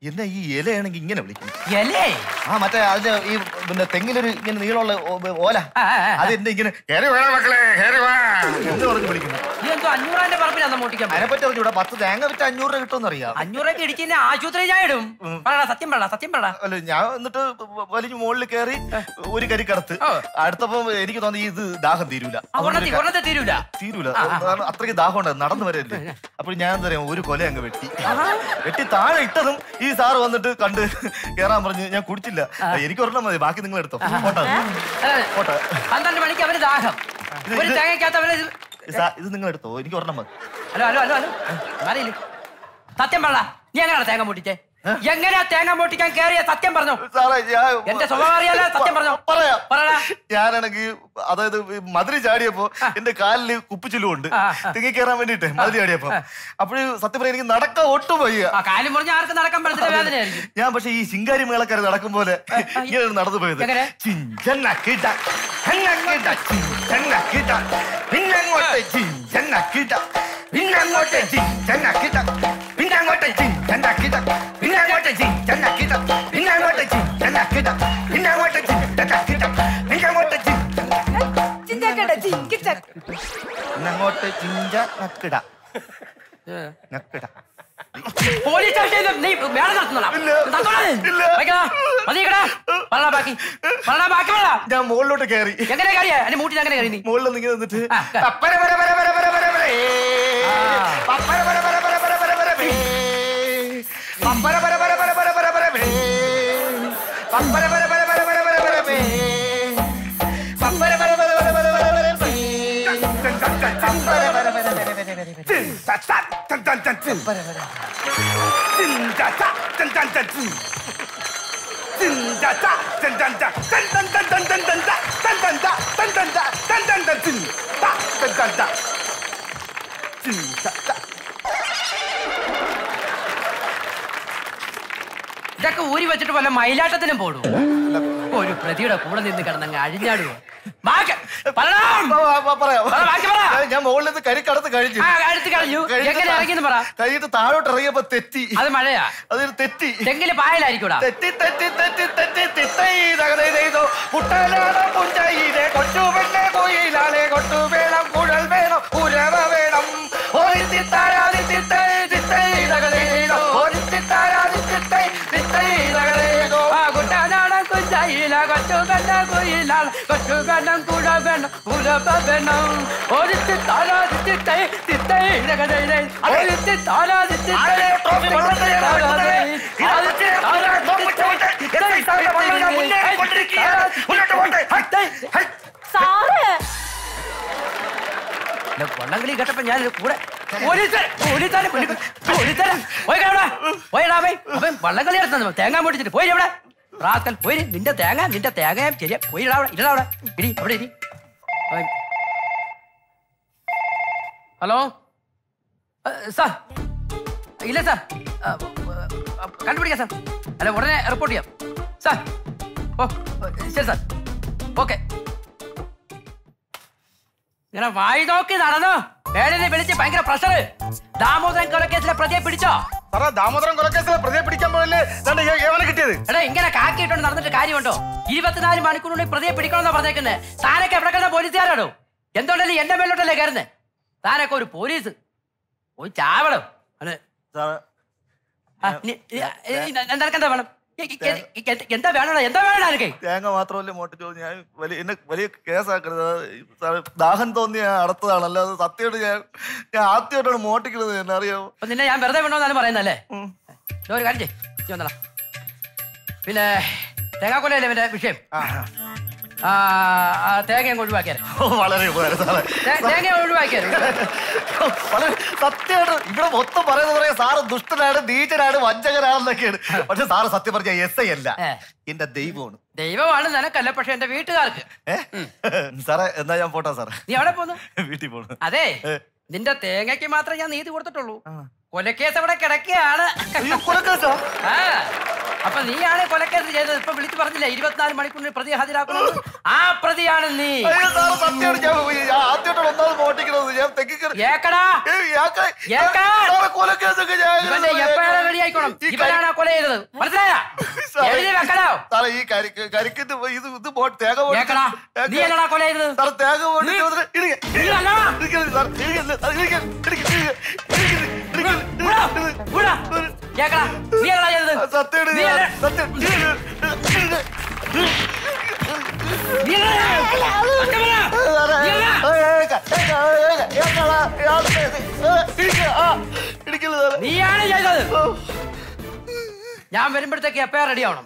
എന്നെ ഈ ഇലയാണെങ്കിൽ ഇങ്ങനെ വിളിക്കും എലേ ആ മറ്റേ അതിന്റെ ഈ പിന്നെ തെങ്ങിലൊരു ഇങ്ങനെ നീളമുള്ള ഓ- ഓല അത് എന്നെ ഇങ്ങനെ "കേറി വാ മക്കളെ കേറി വാ എന്ന് പറഞ്ഞ് വിളിക്കുന്നു നീ എന്തോ അഞ്ഞൂറാന്റെ പറമ്പിലാന്ന് മോട്ടിക്കാൻ പോയത്? അതിനെപ്പറ്റി അറിഞ്ഞൂടാ പത്ത് തേങ്ങ വിറ്റ് അഞ്ഞൂറ് രൂപ കിട്ടുമെന്ന് അറിയാം അഞ്ഞൂറൊക്കെ ഇടിച്ചിന്റെ ആശുപത്രി ഞാൻ ഇടും പറടാ സത്യം പറടാ സത്യം പറടാ അല്ല ഞാൻ എന്നിട്ട് വലിഞ്ഞ് മുകളിൽ കയറി ഒരു കരി കടത്ത് അടുത്തപ്പോ എനിക്ക് തോന്നി ഇത് ദാഹം തീരൂല ഒരെണ്ണത്തി ഒരെണ്ണത്തെ തീരൂല തീരൂല കാരണം അത്രയ്ക്ക് ദാഹം ഉണ്ട് നടന്നു വരല്ലേ അപ്പോൾ ഞാൻ എന്താ പറയാ ഒരു കൊല അങ്ങ് വെട്ടി വെട്ടി താഴെ ഇട്ടതും ഈ സാറ് വന്നിട്ട് കണ്ട് കേറാൻ പറഞ്ഞ് ഞാൻ കുടിച്ചില്ല എനിക്ക് ഒരെണ്ണം മതി ബാക്കി നിങ്ങൾ എടുത്തോ പോട്ടെ പോട്ടെ പന്ത്രണ്ട് മണിക്ക് അവന് ദാഹം ഒരു തേങ്ങയ്ക്കകത്ത് അവന് ഇത് സാ- ഇത് നിങ്ങൾ എടുത്തോ എനിക്ക് ഒരെണ്ണം മതി ഹലോ ഹലോ ഹലോ ഹലോ മാറിയില്ലേ സത്യം പറ നീ എങ്ങനെയാണ് തേങ്ങ പൊട്ടിച്ചേ എങ്ങനെയാ തേങ്ങ പൊട്ടിക്കാൻ കേറിയ സത്യം പറഞ്ഞോ സാറേ ഞാൻ എന്റെ സ്വഭാവം അറിയാലോ സത്യം പറഞ്ഞോ പറയാം പറടാ ഞാനാണെങ്കിൽ അതായത് ഈ മതില് ചാടിയപ്പോ എന്റെ കാലില് കുപ്പിച്ചിലുണ്ട് തിങ്ങി കയറാൻ വേണ്ടിട്ട് മതില് ചാടിയപ്പോ അപ്പോഴും സത്യം പറയാൻ എനിക്ക് നടക്കാൻ ഒട്ടും വയ്യ ആ കാലും മുറിഞ്ഞ ആർക്കും നടക്കാൻ പറ്റത്തില്ല വേദനയായിരിക്കും ഞാൻ പക്ഷെ ഈ ശിങ്കാരി മേളക്കാർ നടക്കും പോലെ ഇങ്ങനെ നടന്നു പോയത് എങ്ങനെ? ചിഞ്ചന്നക്കിട, ഹന്നക്കിട, ചിഞ്ചന്നക്കിട, പിന്നങ്ങോട്ട് ചിഞ്ചന്നക്കിട, പിന്നങ്ങോട്ട് ചിഞ്ചന്നക്കിട, പിന്നങ്ങോട്ട് ചിഞ്ചന്നക്കിട, പിന്നങ്ങോട്ട് ചിഞ്ചന്നക്കിട, പിന്നങ്ങോട്ട് ചിഞ്ചന്നക്കിട, പിന്നങ്ങോട്ട് ചിഞ്ചന്നക്കിട, പിന്നങ്ങോട്ട് പിന്നങ്ങോട്ട് ചിഞ്ച നക്കിട നക്കിട പോലീസ് സ്റ്റേഷനിൽ നീ വേല നടത്തുന്നോടാ നടത്തോടാ നീ. വയ്ക്കടാ. മതിയെക്കടാ. പറടാ ബാക്കി പറടാ ബാക്കി പറടാ ഞാൻ മുകളിലോട്ട് കയറി എങ്ങനെ കയറിയാ എന്റെ മൂട്ടിൽ എങ്ങനെ കയറി നീ മുകളിൽ നിന്ന് ഇങ്ങനെ നിന്നിട്ട് ആ, ക- പപ്പര പര പര പര പര പര പര ഏ. പപ്പര പര പര പര പര പര പര പേ. പപ്പര പര പര പര പര പര പര പേ. പപ്പര പര പര പര പര പര പര പേ. പപ്പര പര പര പര പര പര പര പേ. പപ്പര പര പര പര പര പര പര. ചിൻ ച ച ചൻ ചൻ ചൻ ചിൻ. ചിൻ ച ച ചൻ ചൻ ചൻ ചിൻ. ചിൻ ച ച ചൻ ചൻ ച. ചൻ ചൻ ചൻ ചൻ ചൻ ചൻ ച. ചൻ ചൻ ച ചൻ ചൻ ച. ചൻ ചൻ ചൻ ചിൻ. ച ചൻ ചൻ ച. ചിൻ ച ച. ഇതൊക്കെ ഊരി വെച്ചിട്ട് വല്ല മയിലാട്ടത്തിനും പോടും ഒരു പ്രതിയുടെ കൂടെ നിന്ന് കിടന്നങ്ങ് അഴിഞ്ഞാടുവോ ബാക്കി പറടാ. പറയാം പറ, ബാക്കി പറ. ഞാൻ മുകളിൽ നിന്ന് കരി കടത്ത് കഴിഞ്ഞു ആ, അടുത്ത് കളഞ്ഞു എങ്ങനെ ഇറങ്ങിയെന്ന് പറ കഴിഞ്ഞിട്ട് താഴോട്ട് ഇറങ്ങിയപ്പോ തെറ്റി അത് മഴയാ അതിന് തെറ്റി തെങ്ങില് പായലായിരിക്കൂടാ തെറ്റി തെറ്റി തെറ്റി തെറ്റി തിത്തൈ തകതൈ ചെയ്തു കുട്ടനാട പുഞ്ചയിലെ കൊച്ചു പെണ്ണെ കോയിലാലെ കൊട്ടു വേണം കുഴൽ വേണം ഉരവ വേണം ഒരു തിത്താരാതി തിത്തൈ തിത്തൈ തകതൈ ചെയ്തു ഒരു തിത്താരാതി തിത്തൈ തിത്തൈ തകതൈ ചെയ്തു ആ കുട്ടനാടൻ കുഞ്ചയില കൊച്ചു കണ്ട കുയിലാൽ കൊച്ചു കണ്ണം കൂട വേണം ഉലപ്പ വേണം ഒരു തിത്താലാതി തിത്തൈ തിത്തൈ ഇടകടയിലെ ഒരു തിത്താലാതി തിത്തൈ സാറേ വള്ളംകളി കേട്ടപ്പോ ഞാൻ കൂടെ പോലീസുകാരെ, പോലീസുകാരെ വിളിക്കും. പോലീസുകാരെ, പോയി കേടാ. പോയിടാ അവൻ. അവൻ വള്ളംകളി നടത്തുന്നു തേങ്ങ പൊട്ടിച്ചിട്ട് പോയി എവിടെ റാക്കൽ പോയി നിന്റെ തേങ്ങ നിന്റെ തേങ്ങ ശരിയാ പോയി ഇടാ അവിടെ ഇടാ അവിടെ ഇടി അവിടെ ഇരി അവൻ. ഹലോ ഏ, സാർ ഇല്ല സാർ ആ, ആ, കണ്ടുപിടിക്കാം സാർ അല്ല ഉടനെ റിപ്പോർട്ട് ചെയ്യാം സാർ ഓ ശരി സാർ ഓക്കെ ഇങ്ങനെ വായി നോക്കി നടന്നോ വേടനെ വിളിച്ച് ഭയങ്കര പ്രഷർ ദാമോദരൻ കൊലക്കേസിലെ പ്രതിയെ പിടിച്ചോ സാറേ ദാമോദരൻ കൊലക്കേസിലെ പ്രതിയെ പിടിക്കാൻ പോയല്ലേ ഏവനെ കിട്ടിയത് എടാ ഇങ്ങനെ കാക്കിയിട്ടുണ്ട് നടന്നിട്ട് കാര്യമുണ്ടോ ഇരുപത്തിനാല് മണിക്കൂറിനുള്ളിൽ പ്രതിയെ പിടിക്കണമെന്നാ പറഞ്ഞേക്കുന്നത് താനൊക്കെ എവിടെ കിടന്ന പോലീസുകാരാണോ എന്തുകൊണ്ടല്ലേ എന്റെ മേലോട്ടല്ലേ കയറുന്നത് താനൊക്കെ ഒരു പോലീസ് പോയി ചാവടോ അതെ ആ, നി- നി- നി- നിനക്കെന്താ വേണം ഇ- ഇ- ഇ- ഇ- എന്താ വേണോ എന്താ വേണം എനിക്ക് തേങ്ങ മാത്രമല്ലേ മോട്ടിച്ചോ ഞാൻ വലിയ എന്നെ വലിയ കേസാക്കരുത് അത് സാറേ, ദാഹം തോന്നി ഞാൻ അടത്തതാണ് അല്ലാതെ സത്യമായിട്ട് ഞാൻ ഞാൻ ആദ്യമായിട്ടാണ് മോട്ടിക്കുന്നത് എന്നെ അറിയാമോ അപ്പൊ നിന്നെ ഞാൻ വെറുതെ വേണമെന്നാണ് പറയുന്നല്ലേ ദോ ഒരു കാര്യം ചെയ്യ്. നീ വന്നെടാ. പിന്നെ തേങ്ങാക്കൊലയല്ലേ ഇവന്റെ വിഷയം ആ ആ, തേങ്ങ അങ്ങ് ഒഴിവാക്കിയാൽ വളരെ ഉപകാരം സാറേ തേങ്ങ ഒഴിവാക്കിയാൽ വളരെ സത്യമായിട്ട് ഇവിടെ മൊത്തം പറയുന്നത് പറയാ സാറ് ദുഷ്ടനാണ് നീചനാണ് വഞ്ചകനാണെന്നൊക്കെയാണ് പക്ഷെ സാറ് സത്യം പറഞ്ഞ എസ് ഐ അല്ല എന്റെ ദൈവമാണ് ദൈവമാണ് നിനക്കല്ല പക്ഷെ എന്റെ വീട്ടുകാർക്ക് സാറേ എന്നാ ഞാൻ പോട്ടാ സാറേ നീ എവിടെ പോന്നു വീട്ടിൽ പോണു അതെ നിന്റെ തേങ്ങയ്ക്ക് മാത്രമേ ഞാൻ നീതി കൊടുത്തിട്ടുള്ളൂ കൊലക്കേസ് അവിടെ കിടക്കുകയാണ് ആ അപ്പൊ നീയാണ് കൊലക്കേസ് ചെയ്തത് ഇപ്പൊ വിളിച്ചു പറഞ്ഞില്ല ഇരുപത്തിനാല് മണിക്കൂറിന് പ്രതി ഹാജരാക്കണമെന്ന് ആ പ്രതിയാണ് നീ അയ്യോ സാറ് സത്യമാണ് ഞാൻ പോയി. ഞാൻ ആദ്യമായിട്ടാണ് ഒന്നാമത് മോട്ടിക്കുന്നത് ഞാൻ തെക്കി കയറി ഏക്കടാ ഏയ്, ഏക്ക- ഏക്ക. സാറെ, കൊലക്കേസൊക്കെ ഞാൻ ഇവന്റെ എപ്പോഴാണ് റെഡി ആയിക്കോണം ഈ ഇവനാണ് ആ കൊല ചെയ്തത് മനസ്സിലായ സാറേ, എഴുതി വെക്കണോ സാറേ ഈ കരിക്ക് കരിക്കിന്റെ ഇത് ഇത് ബോ- തേങ്ങ പൊട്ടി- ഏക്കടാ നീ എന്നടാ കൊല ചെയ്തത് സാറേ തേങ്ങ പൊട്ടി നീ- ചോദിച്ചിട്ട് ഇടിക്ക്, നീ അല്ലടാ. ഇടിക്കരുത് സാർ, ഇടിക്കരുത്, സാർ, ഇടിക്കരുത്, ഇടിക്കരുത്, ഇടിക്കരുത്, ഇടിക്കരുത്, വിടാ, വിടാ. ഏക്കടാ നീ എന്നടാ ചെയ്തത് സത്യമാണ് നീ സാറേ, അല്ല- സത്യം. നീ എന്നടാ സാറേ, നീ എന്നടാ? ഏക്ക, ഏക്ക, ഏക്ക, ഏക്കടാ, ഏക്ക, ഇടിക്ക, ആ, ഇടിക്കരുത് സാറേ. നീയാണ് ചെയ്തത് ഞാൻ വരുമ്പോഴത്തേക്ക് എപ്പോഴാ റെഡി ആവണം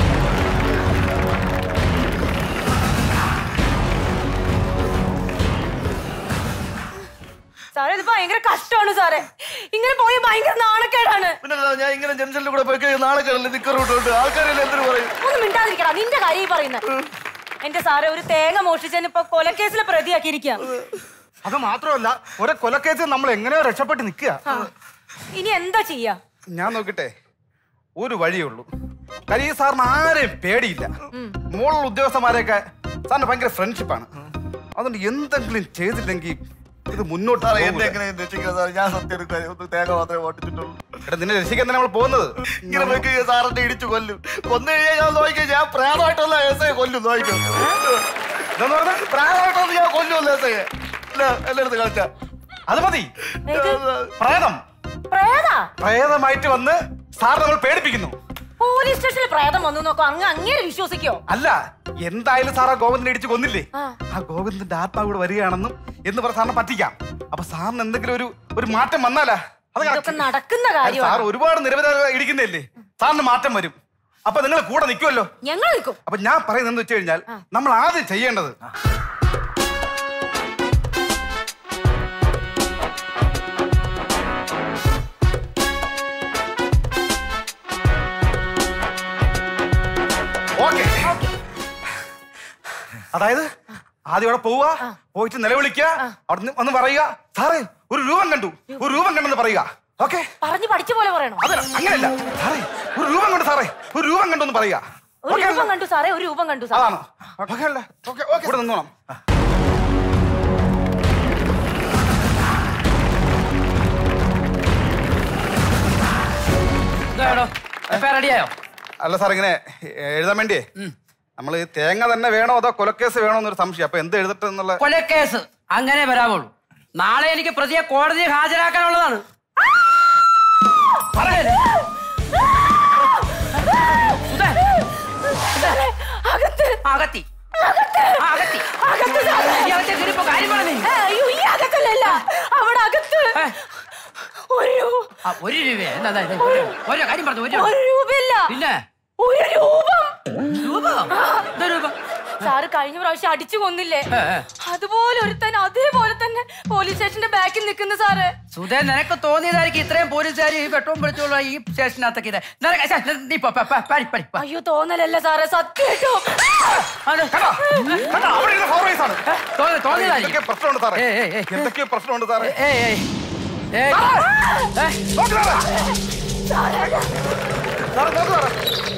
സാറേ ഇത് ഭയങ്കര കഷ്ടമാണ് സാറേ ഇങ്ങനെ പോയ ഭയങ്കര നാണക്കേടാണ് പിന്നെ അല്ലാതെ ഞാൻ ഇങ്ങനെ ജംഗ്ഷനിൽ കൂടെ പോയി കഴിഞ്ഞാൽ നാളെ കിടന്ന് നിക്കർ വിട്ടോണ്ട് ആൾക്കാരെല്ലാം എന്തിനു പറയും ഒന്ന് മിണ്ടാതിരിക്കടാ നിന്റെ കാര്യം ഈ പറയുന്നത് എന്റെ സാറേ ഒരു തേങ്ങ മോഷ്ടിച്ചതിന് ഇപ്പൊ കൊലക്കേസിലെ പ്രതിയാക്കിയിരിക്കാം അത് മാത്രമല്ല ഒരു കൊലക്കേസിൽ നമ്മൾ എങ്ങനെയോ രക്ഷപ്പെട്ട് നിൽക്കുക ഇനി എന്താ ചെയ്യാ ഞാൻ നോക്കട്ടെ ഒരു വഴിയേ ഉള്ളൂ കാര്യം ഈ സാറിന് ആരെയും പേടിയില്ല മുകളിലുള്ള ഉദ്യോഗസ്ഥന്മാരെയൊക്കെ സാറിന് ഭയങ്കര ഫ്രണ്ട്ഷിപ്പാണ് അതുകൊണ്ട് എന്തെങ്കിലും ചെയ്തില്ലെങ്കിൽ ഇത് മുന്നോട്ട് സാറേ പോകൂല. എന്നെ എങ്ങനെ രക്ഷിക്കണം സാറേ ഞാൻ സത്യം ഒരു കാര്യം, ഒന്ന് തേങ്ങ മാത്രമേ ഓട്ടിച്ചിട്ടുള്ളൂ എടാ നിന്നെ രക്ഷിക്കാൻ തന്നെ നമ്മൾ പോകുന്നത് ഇങ്ങനെ പോയി കഴിഞ്ഞാൽ സാറിന്റെ ഇടിച്ചു കൊല്ലും കൊന്നു കഴിഞ്ഞാൽ ഞാൻ നോക്കി ഞാൻ പ്രായമായിട്ടുള്ള എസ് ഐ കൊല്ലും നോക്കും ഇതെന്ന് പറഞ്ഞാൽ പ്രായമായിട്ടുള്ള ഞാൻ കൊല്ലുമല്ലോ എസ് ഐ എല്ലായിടത്ത് കളിച്ച അത് മതി പ്രേതം പ്രേതാ പ്രേതമായിട്ട് വന്ന് സാർ നമ്മൾ പേടിപ്പിക്കുന്നു പോലീസ് സ്റ്റേഷനിൽ പ്രേതം വന്നു നോക്കോ അങ്ങ് അങ്ങേരെ വിശ്വസിക്കോ അല്ല എന്തായാലും സാർ ആ ഗോവിന്ദനെ ഇടിച്ച് കൊന്നില്ലേ ആ. ആ ഗോവിന്ദന്റെ ആത്മാവ് ഇവിടെ വരികയാണെന്നും എന്ന് പറഞ്ഞ സാറിനെ പറ്റിക്കാം അപ്പൊ സാറിന് എന്തെങ്കിലും ഒരു ഒരു മാറ്റം വന്നാലാ അത് correct. ഇതൊക്കെ നടക്കുന്ന അല്ല, സാർ കാര്യമാണ് ഒരുപാട് നിരവധി ഇടിക്കുന്നില്ലേ സാറിന് മാറ്റം വരും അപ്പൊ നിങ്ങൾ കൂടെ നിൽക്കുമല്ലോ ഞങ്ങൾ നിൽക്കും അപ്പൊ ഞാൻ പറയുന്നത് എന്ന് വെച്ച് കഴിഞ്ഞാൽ നമ്മൾ ആദ്യം ചെയ്യേണ്ടത് ഓക്കെ അതായത് ആദ്യം അവിടെ പോവുക പോയിട്ട് നിലവിളിക്കുക അവിടെ നിന്ന് വന്ന് പറയുക സാറേ ഒരു രൂപം കണ്ടു ഒരു രൂപം കണ്ടെന്ന് പറയുക ഓക്കെ പറഞ്ഞു പഠിച്ച പോലെ പറയണോ അതല്ല അങ്ങനെയല്ല സാറേ ഒരു രൂപം കണ്ടു സാറേ ഒരു രൂപം കണ്ടു എന്ന് പറയുക ഒരു രൂപം കണ്ടു സാറേ ഒരു രൂപം കണ്ടു സാറേ അതാണോ ഓക്കെ അല്ലേ ഓക്കെ ഓക്കെ ഇവിടെ നിന്നോണം എന്താടോ എപ്പോഴാ റെഡിയായോ അല്ല സാർ ഇങ്ങനെ എഴുതാൻ വേണ്ടിയേ നമ്മൾ തേങ്ങ തന്നെ വേണോ അതോ കൊലക്കേസ് വേണോ എന്നൊരു സംശയം അപ്പൊ എന്ത് എഴുതട്ടെ എന്നുള്ള കൊലക്കേസ് അങ്ങനെ വരാവുള്ളൂ നാളെ എനിക്ക് പ്രതിയെ കോടതിയിൽ ഹാജരാക്കാനുള്ളതാണ് പറഞ്ഞേരെ. സുധേ, സുധേ. ആ, അകത്തി ആ, അകത്തി ഈ അകത്തെ കയറിപ്പോ കാര്യം പറഞ്ഞു ഏ, അയ്യോ ഈ അകത്തല്ലല്ല അവിടെ അകത്ത് ഒരു ആ, ഒരു രൂപ എന്താ എന്താ, എന്താ, ഒരു കാര്യം പറഞ്ഞു ഒരു ഒരു രൂപയില്ല പിന്നെ ഒരു രൂപം രൂപം എന്താ രൂപം സാറ് കഴിഞ്ഞ പ്രാവശ്യം അടിച്ചു കൊന്നില്ലേ ഏ, ഏ. അതുപോലെ ഒരുത്തൻ അതേപോലെ തന്നെ പോലീസ് സ്റ്റേഷന്റെ ബാക്കിൽ നിൽക്കുന്ന സാറ് സുധേ നിനക്ക് തോന്നിയതായിരിക്കും ഇത്രയും പോലീസുകാർ ഈ പെട്രോൾ പിടിച്ചുള്ള ഈ സ്റ്റേഷനകത്തൊക്കെ ഇത് നിനക്ക് ശ്ശെ, നീ പോ, പോ, പോ, പടി, പടി, പോ. അയ്യോ തോന്നലല്ല സാറേ സത്യായിട്ടോ അത് കേട്ടോ അവിടെ ഇരുന്ന് ഫോർവേസ് ആണ് തോന്നി- തോന്നിയതായിരിക്കും. എന്തൊക്കെ പ്രശ്നമുണ്ട് സാറേ ഏയ്, ഏയ്, ഏയ്. എന്തൊക്കെയോ പ്രശ്നമുണ്ട് സാറേ ഏയ്, ഏയ്. ഏയ്. ഏ, നോക്ക് സാറേ. സാറേ നോക്ക് സാറേ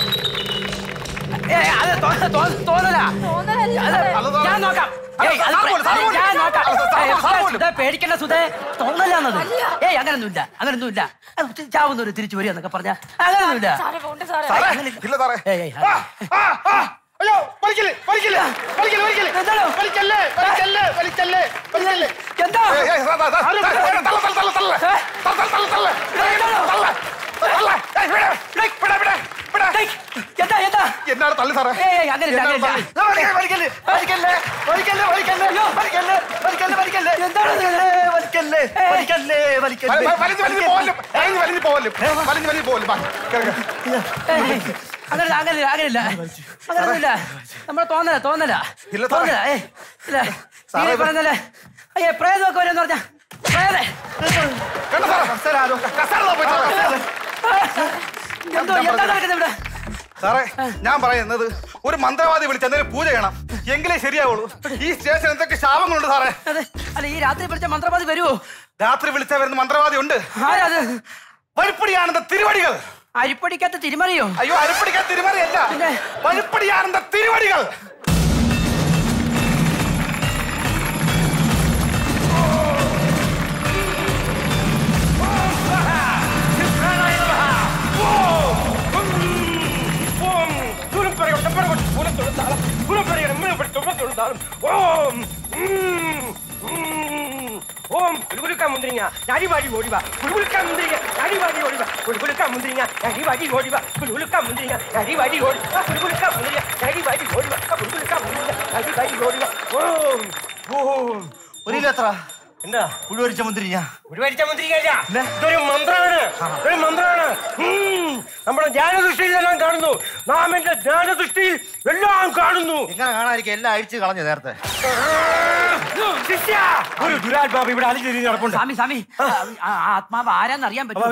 ഏയ്, അത് തോ- തോ- തോന്നലാ. തോന്നലല്ല അത് സാറേ. അല്ല, സാറേ. ഞാൻ നോക്കാം ഏയ്, അത് സാറ് പോലും, സാറ് പോലും. ഞാൻ നോക്കാം അല്ല, സാറ് ഏയ്, സാറ് പോലും. സുധേ, പേടിക്കണ്ട സുധേ തോന്നലാന്നത് ഏയ് അങ്ങനൊന്നുമില്ല അങ്ങനൊന്നുമില്ല ചാവുന്നവര് തിരിച്ചു വരിക എന്നൊക്കെ പറഞ്ഞ അങ്ങനൊന്നുമില്ല സാറേ പോണ്ട സാറേ സാറേ ഇല്ല സാറേ ഏയ്, ഏയ്, ആ, ആ, ആ. അയ്യോ വലിക്കല്ലേ വലിക്കല്ലേ വലിക്കല്ലേ വലിക്കല്ലേ എന്താണോ? വലിക്കല്ലേ വലിക്കല്ലേ വലിക്കല്ലേ വലിക്കല്ലേ എന്താ ഏയ്, ഏയ്, സാർ, സാർ, സാർ, സാർ, തള്ള, തള്ള, തള്ള, തള്ള. തള്ള, തള്ള, തള്ള, തള്ള. തള്ള, തള്ള. ഏയ്, വിട്, വിട്, വിട്, വിട്, വിട്. ഏയ്, എന്താ എന്താ എന്നാണ് തള്ളി സാറേ ഏയ്, ഏയ്, അങ്ങനെയില്ല, എന്നാണ് അങ്ങനെയില്ല. തള്ളി? ആ, വലിക്കല്ലേ, വലിക്കല്ലേ വലിക്കല്ലേ വലിക്കല്ലേ വലിക്കല്ലേ വലിക്കല്ലേ വലിക്കല്ലേ എന്താണ് ഇത്? വലിക്കല്ലേ വലിക്കല്ലേ വലിക്കല്ലേ വലിഞ്ഞ് വലിഞ്ഞ് പോവല്ലേ വലിഞ്ഞ് വലിഞ്ഞ് പോവല്ലേ വലിഞ്ഞ് വലിഞ്ഞ് പോവല്ലേ വാ, കേറ്, കേറ്. ഏയ്, അങ്ങനെ അങ്ങനെയില്ല അങ്ങനെയില്ല അങ്ങനെയൊന്നുമില്ല നമ്മളെ തോന്നല തോന്നല ഇല്ല, സാറേ. തോന്നല ഏയ് ഇല്ല സാറേ, നീ ഇത് പറഞ്ഞല്ലേ അയ്യേ പ്രേതമൊക്കെ വരുമെന്ന് പറഞ്ഞ പ്രേതേ കണ്ടോ സാറേ കസേര ആരോ കസേര പോയി സാറേ എന്തോ എന്താ നടക്കുന്നത് ഇവിടെ സാറേ ഞാൻ പറയുന്നത് ഒരു മന്ത്രവാദി വിളിച്ച് എന്തെങ്കിലും പൂജ ചെയ്യണം എങ്കിലേ ശരിയാവുള്ളൂ ഈ സ്റ്റേഷൻ എന്തൊക്കെ ശാപങ്ങളുണ്ട് സാറേ അതെ അല്ല ഈ രാത്രി പിടിച്ച മന്ത്രവാദി വരുമോ രാത്രി വിളിച്ച വരുന്ന മന്ത്രവാദി ഉണ്ട് ആരാത് വഴിപ്പടിയാണെന്ന തിരുവടികൾ അരിപ്പടിക്കകത്ത് തിരുമറിയോ അയ്യോ അരിപ്പടിക്കാൻ തിരുമറിയല്ല വഴിപ്പടിയാണെന്ന തിരുവടികൾ ഓം കുലുകുലുക്ക മുന്തിരിങ്ങ അടിവാടി ഓടിവ കുലുകുലുക്ക മുന്തിരിങ്ങ അടിവാടി ഓടിവ കുലുകുലുക്ക മുന്തിരിങ്ങ അടിവാടി ഓടിവ കുലുകുലുക്ക മുന്തിരിങ്ങ അടിവാടി ഓടി കുലുകുലുക്ക മുന്തിരിങ്ങ അടിവാടി ഓടിവ കുലുകുലുക്ക മുന്തിരിങ്ങ അടിവാടി ഓടിവ ഓം ഓം ഒരു കിലോ എത്ര എന്താ ഉഴുവരിച്ച മുന്തിരിങ്ങ ഉരുവരിച്ച മുന്തിരിങ്ങ ഇതൊരു മന്ത്രമാണ് ഒരു മന്ത്രമാണ് ഉം. നമ്മുടെ ജ്ഞാനദൃഷ്ടിയിൽ എല്ലാം കാണുന്നു നാം എന്റെ ജ്ഞാനദൃഷ്ടിയിൽ എല്ലാം കാണുന്നു എങ്ങനെ കാണാതിരിക്കും എല്ലാം അഴിച്ചു കളഞ്ഞു നേരത്തെ ശിഷ്യ ഒരു ദുരാത്മാവ് ഇവിടെ അലിഞ്ഞിരിഞ്ഞ് നടപ്പുണ്ട് സ്വാമി സ്വാമി ആ, ആ ആത്മാവ് ആരാന്ന് അറിയാൻ പറ്റും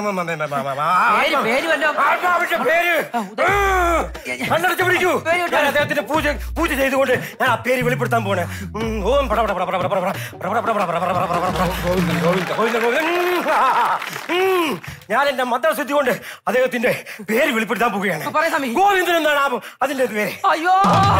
പേര് പേര് വല്ലോ ആത്മാവിന്റെ പേര് കണ്ണടച്ച് പിടിക്കൂ ഞാൻ അദ്ദേഹത്തിന്റെ പൂജ പൂജ ചെയ്തുകൊണ്ട് ഞാൻ ആ പേര് വെളിപ്പെടുത്താൻ പോണേ ഉം, ഓം പട പട പട പട പട പട പട പട പട പട പട പട പട പട പട ഗോവിന്ദൻ ഗോവിന്ദ ഗോവിന്ദ ഗോവിന്ദൻ ഉം, ആ, ആ, ഉം. ഞാൻ എന്റെ മന്ത്രസിദ്ധി കൊണ്ട് അദ്ദേഹത്തിന്റെ പേര് വെളിപ്പെടുത്താൻ പോവുകയാണ് ഗോവിന്ദൻ എന്നാണ് ആ അതിന്റെ പേര് അയ്യോ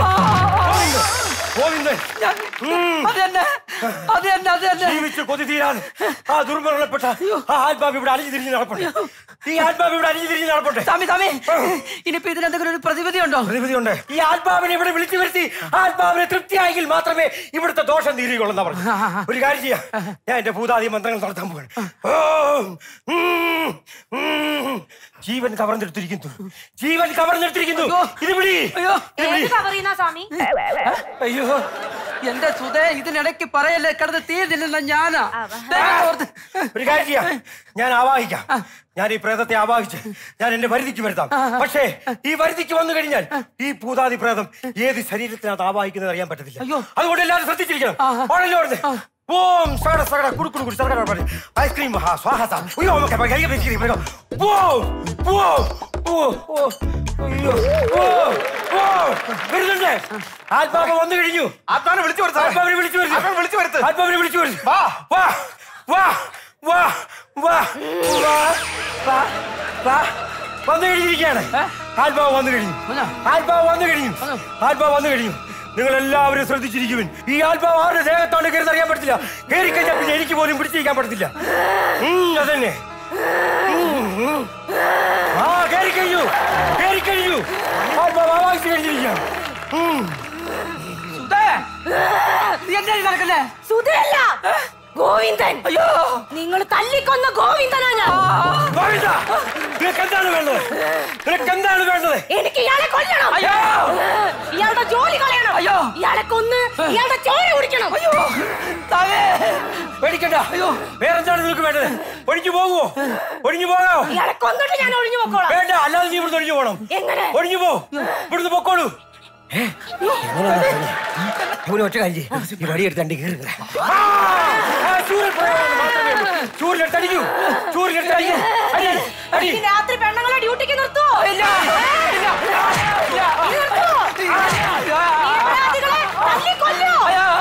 ഗോവിന്ദൻ അത് തന്നെ അത് തന്നെ അത് തന്നെ ജീവിച്ച് കൊതി തീരാൻ ആ ദുർമരണപ്പെട്ട ആ ആത്മാവ് ഇവിടെ അലിഞ്ഞു തിരിഞ്ഞ് നടപ്പുണ്ട് ഈ ആത്മാവ് ഇവിടെ അലിഞ്ഞു തിരിഞ്ഞ് നടപ്പുണ്ട് സ്വാമി സ്വാമി ഇനിയിപ്പോ ഇതിനെന്തെങ്കിലും ഒരു പ്രതിവിധി ഉണ്ടോ പ്രതിവിധിയുണ്ട് ഈ ആത്മാവിനെ ഇവിടെ വിളിച്ചു വരുത്തി ആത്മാവിനെ തൃപ്തിയായെങ്കിൽ മാത്രമേ ഇവിടുത്തെ ദോഷം തീരുകയുള്ളൂ എന്നാ പറഞ്ഞു ഒരു കാര്യം ചെയ്യാം ഞാൻ എന്റെ ഭൂതാദി മന്ത്രങ്ങൾ നടത്താൻ പോവാണ് ഓം, ഉം, ഉം. ജീവൻ കവർന്നെടുത്തിരിക്കുന്നു ജീവൻ കവർന്നെടുത്തിരിക്കുന്നു ഇത് വിളി അയ്യോ ഇത് വിളി. ഏത് കവറിയുന്ന സ്വാമി അയ്യോ എന്റെ സുധേ ഇതിനിടയ്ക്ക് പറയല്ലേ കിടന്ന് തീ തിന്നുന്ന ഞാനാ ദൈവത്തെ ഓർത്ത്. ഒരു കാര്യം ചെയ്യാം ഞാൻ ആവാഹിക്കാം ഞാൻ ഈ പ്രേതത്തെ ആവാഹിച്ച് ഞാൻ എന്റെ വരുതിക്ക് വരുത്താം പക്ഷേ ഈ വരുതിക്ക് വന്നു കഴിഞ്ഞാൽ ഈ ഭൂതാതി പ്രേതം ഏത് ശരീരത്തിനകത്ത് ആവാഹിക്കുന്നത് അറിയാൻ പറ്റത്തില്ല അതുകൊണ്ട് എല്ലാവരും ശ്രദ്ധിച്ചിരിക്കണം ഓടല്ലേ ഓടുന്നേ ഓം സകട സകട കുടു കുടു കുടു സകട പറ ഐസ്ക്രീം ഹാ സ്വാഹ സാ ഉയ്യോ നമുക്ക് കൈ കൈ കൈ കൈ ഓ ഓ ഓ ഓ അയ്യോ ഓ ഓ വരുന്നുണ്ട് ആത്മാവ് വന്നു കഴിഞ്ഞു ആത്മാവിനെ വിളിച്ചു വരുത്താം ആത്മാവിനെ വിളിച്ചു വരുത്തി ആത്മാവിനെ വിളിച്ചു വരുത്ത് ആത്മാവിനെ വിളിച്ചു വരുത്തി വാ വാ വാ വാ വാ വാ വാ വാ വന്നു കഴിഞ്ഞിരിക്കുകയാണ് ആത്മാവ് വന്നു കഴിഞ്ഞു ആത്മാവ് വന്നു കഴിഞ്ഞു ആത്മാവ് വന്നു കഴിഞ്ഞു നിങ്ങൾ എല്ലാവരും ശ്രദ്ധിച്ചിരിക്കുവിൻ ഈ ആത്മാവ് ആരുടെ ദേഹത്താണ് കയറുന്നത് അറിയാൻ പറ്റത്തില്ല കയറി കഴിഞ്ഞാൽ പിന്നെ എനിക്ക് പോലും പിടിച്ചിരിക്കാൻ പറ്റത്തില്ല ഉം, അതന്നെ ഉം, ഉം. ആ കയറി കഴിഞ്ഞു കയറി കഴിഞ്ഞു ആത്മാവ് ആവാഹിച്ചു കഴിഞ്ഞിരിക്കുകയാണ് ഉം. സുധേ നീ എന്താ ഈ നടക്കുന്നേ സുധയല്ല ഗോവിന്ദൻ അയ്യോ നിങ്ങൾ തല്ലിക്കൊന്ന ഗോവിന്ദനാ ഞാൻ ഗോവിന്ദ നിനക്ക് എന്താണ് വേണ്ടത് നിനക്ക് എന്താണ് വേണ്ടത് എനിക്ക് ഇയാളെ കൊല്ലണം അയ്യോ ഇയാളുടെ ജോലി കളയണം അയ്യോ ഇയാളെ കൊന്ന് ഇയാളുടെ ചോര കുടിക്കണം അയ്യോ താവേ പേടിക്കണ്ട അയ്യോ വേറെന്താണ് നിനക്ക് വേണ്ടത് ഒഴിഞ്ഞു പോകുമോ ഒഴിഞ്ഞു പോകാമോ ഇയാളെ കൊന്നിട്ട് ഞാൻ ഒഴിഞ്ഞു പൊക്കോളാം വേണ്ട അല്ലാതെ നീ ഇവിടുന്ന് ഒഴിഞ്ഞു പോകണം എങ്ങനെ ഒഴിഞ്ഞു പോ ഇവിടുന്ന് പൊക്കോളൂ ഇവന് ഒറ്റ കാര്യം ചെയ്യ്. ഈ വടിയെടുത്ത് കയറി ചൂരിലെടുത്തടിക്കൂ ചൂരിലെടുത്തടിക്കൂ അടി അടി ഈ രാത്രി പെണ്ണുങ്ങളെ ഡ്യൂട്ടിക്ക് നിർത്തുവോ ഇല്ല ഇല്ല ഇല്ല നിർത്തുവോ നിരപരാധികളെ തല്ലിക്കൊല്ലോ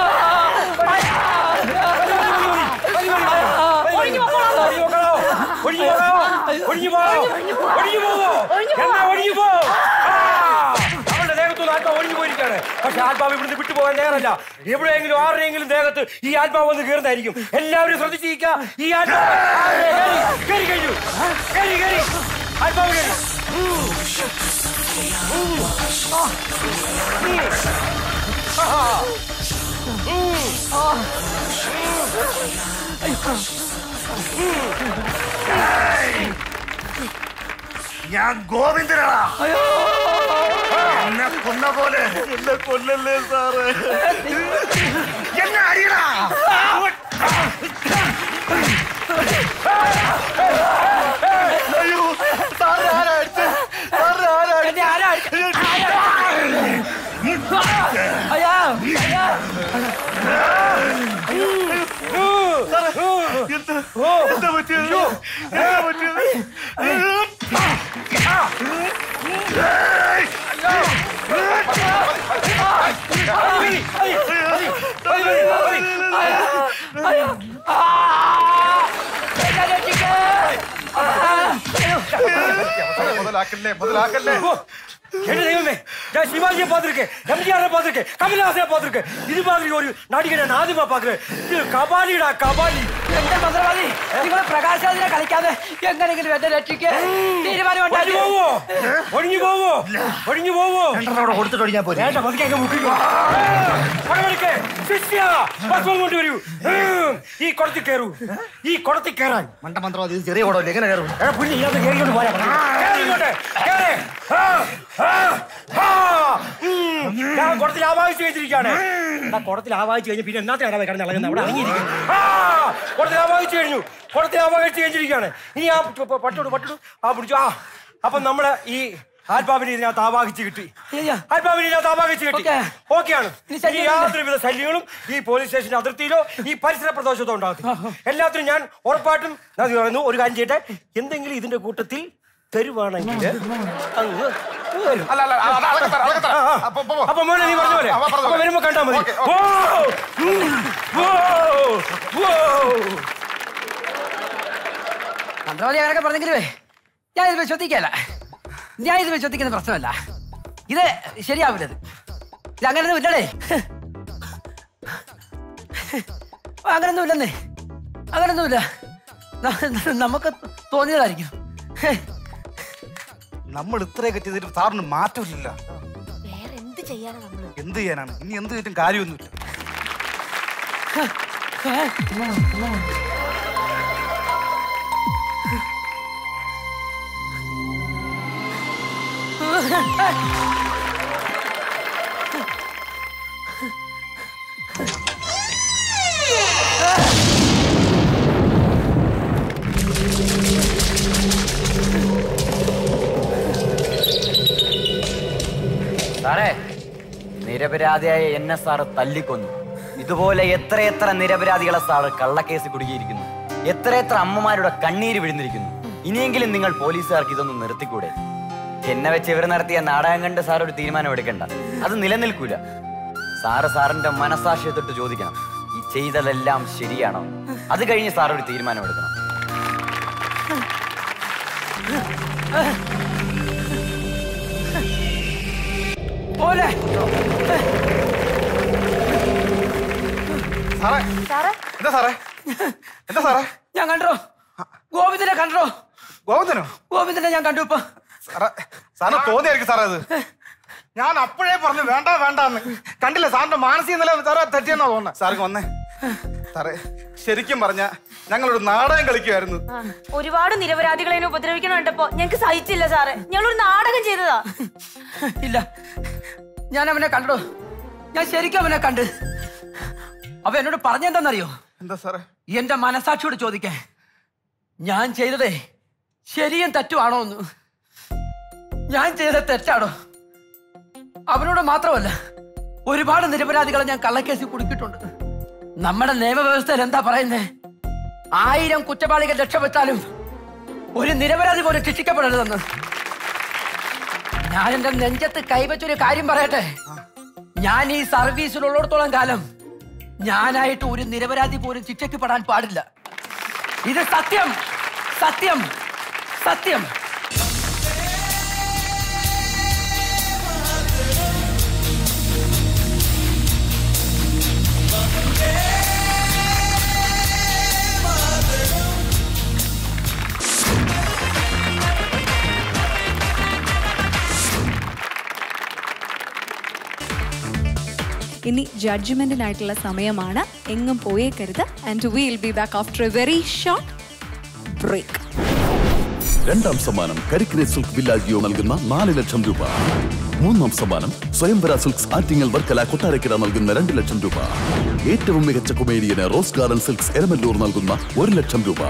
ഒഴിഞ്ഞു പൊക്കോളാം ഒഴിഞ്ഞു പോകാമോ ഒഴിഞ്ഞു പോകാമോ ഒഴിഞ്ഞു പോവോ എന്നാ ഒഴിഞ്ഞു പോ ആ, അവളുടെ ദേഹത്തുനിന്ന് ആത്മാവ് ഒഴിഞ്ഞു പോയിരിക്കാണ് പക്ഷെ ആത്മാവ് ഇവിടുന്ന് വിട്ടുപോകാൻ നേരമല്ല എവിടെയെങ്കിലും ആരുടെയെങ്കിലും ദേഹത്ത് ഈ ആത്മാവ് വന്ന് കയറുന്നതായിരിക്കും എല്ലാവരും ശ്രദ്ധിച്ചിരിക്കുക ഈ ആത്മാവ് ആ, കേറി, കേറി കഴിഞ്ഞു കേറി കേറി ആത്മാവ് കേറി ഉം. ഉം. ആ. ഉം. ആഹാ. ഉം. ആ. ഞാൻ ഗോവിന്ദനാ എന്നെ കൊന്ന പോലെ എന്നെ കൊല്ലല്ലേ സാറ് എന്നെ അടിയടാ അയ്യോ സാറ് ആരാ അടിച്ചത്? സാറ് ആരാ എന്നെ ആരാ അടിച്ചത്? അയ്യോ അയ്യോ എന്താ എന്താ പറ്റിയത് എന്താ പറ്റിയത് അവസരം മുതലാക്കല്ലേ മുതലാക്കല്ലേ என்ன தெய்வமே நான் சிவாஜியை பார்த்திருக்கேன் எம்ஜிஆரை பார்த்திருக்கேன் கமலஹாசனை பார்த்திருக்கேன் இது மாதிரி ஒரு நடிகரை நான் ஆதிமா பார்க்கிறேன் இது கபாலிடா கபாலி എന്റെ മന്ത്രവാദി നിങ്ങൾ പ്രകാശാദിനെ കളിക്കാതെ എങ്ങനെങ്കിലും എന്നെ രക്ഷിക്കുക തീരുമാനം ഒഴിഞ്ഞു പോവോ ഒഴിഞ്ഞു പോവോ ഒഴിഞ്ഞു പോവോ രണ്ടെണ്ണം കൊടുത്തിട്ട് ഒഴിഞ്ഞാ പോരെ വേണ്ട പതുക്കെ അങ്ങ് മുട്ടിക്കോ പടവെടുക്ക് ശിഷ്യ ഭസ്മം കൊണ്ടുവരൂ ഉം. ഈ കുടത്തിൽ കയറൂ ഈ കുടത്തിൽ കയറാൻ മണ്ട മന്ത്രവാദി ഇത് ചെറിയ കുടമല്ലേ എങ്ങനെ കയറും എടാ പുള്ളി ഇതിനകത്ത് കയറിക്കൊണ്ട് പോരാ കേറി ഇങ്ങോട്ട് കേറി ആ, ആ, ആ. ഉം. ഞാൻ കുടത്തിൽ ആവാഹിച്ചു വെച്ചിരിക്കുകയാണ് ആ കുടത്തിൽ ആവാഹിച്ചു കഴിഞ്ഞ് പിന്നെ എന്നാത്തിനാണ് കിടന്ന് ഇളകുന്നത് അവിടെ ഇറങ്ങിയിരിക്കും ആ കുടത്തിൽ ആവാഹിച്ചു കഴിഞ്ഞു കുടത്തിൽ ആവാഹിച്ചു കഴിഞ്ഞിരിക്കുകയാണ് ഇനി ആ പ- പ- പട്ടോട് പട്ടോട് ആ പിടിച്ചു ആ അപ്പൊ നമ്മള് ഈ ആത്മാവിനെ ഇതിനകത്ത് ആവാഹിച്ച് കിട്ടി ആത്മാവിനെ ഇതിനകത്ത് ആവാഹിച്ച് കിട്ടി ഓക്കെയാണ് ഇനി യാതൊരുവിധ ശല്യങ്ങളും ഈ പോലീസ് സ്റ്റേഷൻ അതിർത്തിയിലോ ഈ പരിസര പ്രദേശത്തോ ഉണ്ടാകത്തില്ല എല്ലാത്തിനും ഞാൻ ഉറപ്പായിട്ടും നന്ദി പറയുന്നു ഒരു കാര്യം ചെയ്യട്ടെ എന്തെങ്കിലും ഇതിന്റെ കൂട്ടത്തിൽ തരുവാണെങ്കിൽ അങ്ങ് വരും. അല്ല അല്ല അത് അതൊക്കെ തരാം, അതൊക്കെ തരാം. ആ, ആ. അപ്പൊ, അപ്പൊ, അപ്പൊ മോനെ നീ പറഞ്ഞ പോലെ ആ, പറഞ്ഞ അപ്പൊ പോലെ. വരുമ്പോ കണ്ടാ മതി ഓക്കേ, ഓ ഓക്കേ. ഉം. ഓ ഓ മന്ത്രവാദി അങ്ങനെയൊക്കെ പറഞ്ഞെങ്കിലുവേ ഞാൻ ഇത് വിശ്വസിക്കല്ല ഞാൻ ഇത് വിശ്വസിക്കുന്ന പ്രശ്നമല്ല ഇത് ശരിയാവില്ലത് ഇത് അങ്ങനെയൊന്നും ഇല്ലടേ അങ്ങനൊന്നും ഇല്ലെന്നേ അങ്ങനൊന്നുമില്ല ന- നമുക്ക് തോന്നിയതായിരിക്കും നമ്മൾ ഇത്രയൊക്കെ ചെയ്തിട്ട് സാറിന് മാറ്റമില്ല വേറെ എന്ത് ചെയ്യാനാ നമ്മള് എന്ത് ചെയ്യാനാണ് ഇനി എന്ത് ചെയ്തിട്ടും കാര്യമൊന്നുമില്ല സാറേ നിരപരാധിയായ എന്നെ സാറ് തല്ലിക്കൊന്നു ഇതുപോലെ എത്രയെത്ര നിരപരാധികളെ സാറ് കള്ളക്കേസ് കുടുങ്ങിയിരിക്കുന്നു എത്രയെത്ര അമ്മമാരുടെ കണ്ണീര് വിഴുന്നിരിക്കുന്നു ഇനിയെങ്കിലും നിങ്ങൾ പോലീസുകാർക്ക് ഇതൊന്നും നിർത്തിക്കൂടെ എന്നെ വെച്ച് ഇവർ നടത്തിയ നാടകം കണ്ട് സാർ ഒരു തീരുമാനം എടുക്കണ്ട അത് നിലനിൽക്കൂല സാറ് സാറിന്റെ മനസാക്ഷിയെ തൊട്ട് ചോദിക്കണം ഈ ചെയ്തതെല്ലാം ശരിയാണോ അത് കഴിഞ്ഞ് സാർ ഒരു തീരുമാനം എടുക്കണം പോലെ സാറേ സാറേ എന്താ സാറേ എന്താ സാറേ ഞാൻ കണ്ടോ ഗോവിന്ദനെ കണ്ടോ ഗോവിന്ദനോ ഗോവിന്ദനെ ഞാൻ കണ്ടു ഇപ്പൊ സാറേ സാറിന് തോന്നിയായിരിക്കും സാറേ അത് ഞാൻ അപ്പോഴേ പറഞ്ഞു വേണ്ട വേണ്ട എന്ന് കണ്ടില്ല സാറിന്റെ മാനസിക നില സാറേ തെറ്റിയെന്നാ തോന്നുന്നത് സാർക്ക് വന്നേ സാറേ ശരിക്കും പറഞ്ഞ ഞങ്ങളൊരു നാടകം കളിക്കുമായിരുന്നു ആ, ഒരുപാട് നിരപരാധികളെ എന്നെ ഉപദ്രവിക്കണം കണ്ടപ്പോ ഞങ്ങക്ക് സഹിച്ചില്ല സാറേ ഞങ്ങളൊരു നാടകം ചെയ്തതാ ഇല്ല ഞാൻ അവനെ കണ്ടോ ഞാൻ ശരിക്കും അവനെ കണ്ട് അവ എന്നോട് പറഞ്ഞെന്താന്നറിയോ എന്താ സാറേ എന്റെ മനസാക്ഷിയോട് ചോദിക്കേ ഞാൻ ചെയ്തതേ ശരിയും തെറ്റുമാണോ എന്ന് ഞാൻ ചെയ്ത തെറ്റാണോ അവനോട് മാത്രമല്ല ഒരുപാട് നിരപരാധികളെ ഞാൻ കള്ളക്കേസിൽ കുടുക്കിയിട്ടുണ്ട് നമ്മുടെ നിയമവ്യവസ്ഥയിൽ എന്താ പറയുന്നേ ആയിരം കുറ്റവാളികൾ രക്ഷപ്പെട്ടാലും ഒരു നിരപരാധി പോലും ശിക്ഷിക്കപ്പെടരുതെന്ന് ഞാൻ എന്റെ നെഞ്ചത്ത് കൈവച്ചൊരു കാര്യം പറയട്ടെ ഞാൻ ഈ സർവീസിലുള്ളിടത്തോളം കാലം ഞാനായിട്ട് ഒരു നിരപരാധി പോലും ശിക്ഷയ്ക്കപ്പെടാൻ പാടില്ല ഇത് സത്യം സത്യം സത്യം ഇനി ജഡ്ജ്മെന്റിനായിട്ടുള്ള സമയമാണ് എങ്ങും പോയേക്കരുത് and will be back after a very short break രണ്ടാം സമ്മാനം കരിക്കിനെ സിൽക്ക് വില്ലാജിയോ നൽകുന്ന നാല് ലക്ഷം രൂപ മൂന്നാം സമ്മാനം സ്വയംവര സിൽക്സ് ആറ്റിങ്ങൽ വർക്കല കൊട്ടാരക്കര നൽകുന്ന രണ്ട് ലക്ഷം രൂപ ഏറ്റവും മികച്ച കൊമേഡിയന് റോസ് ഗാർഡൻ സിൽക്സ് എരമല്ലൂർ നൽകുന്ന ഒരു ലക്ഷം രൂപ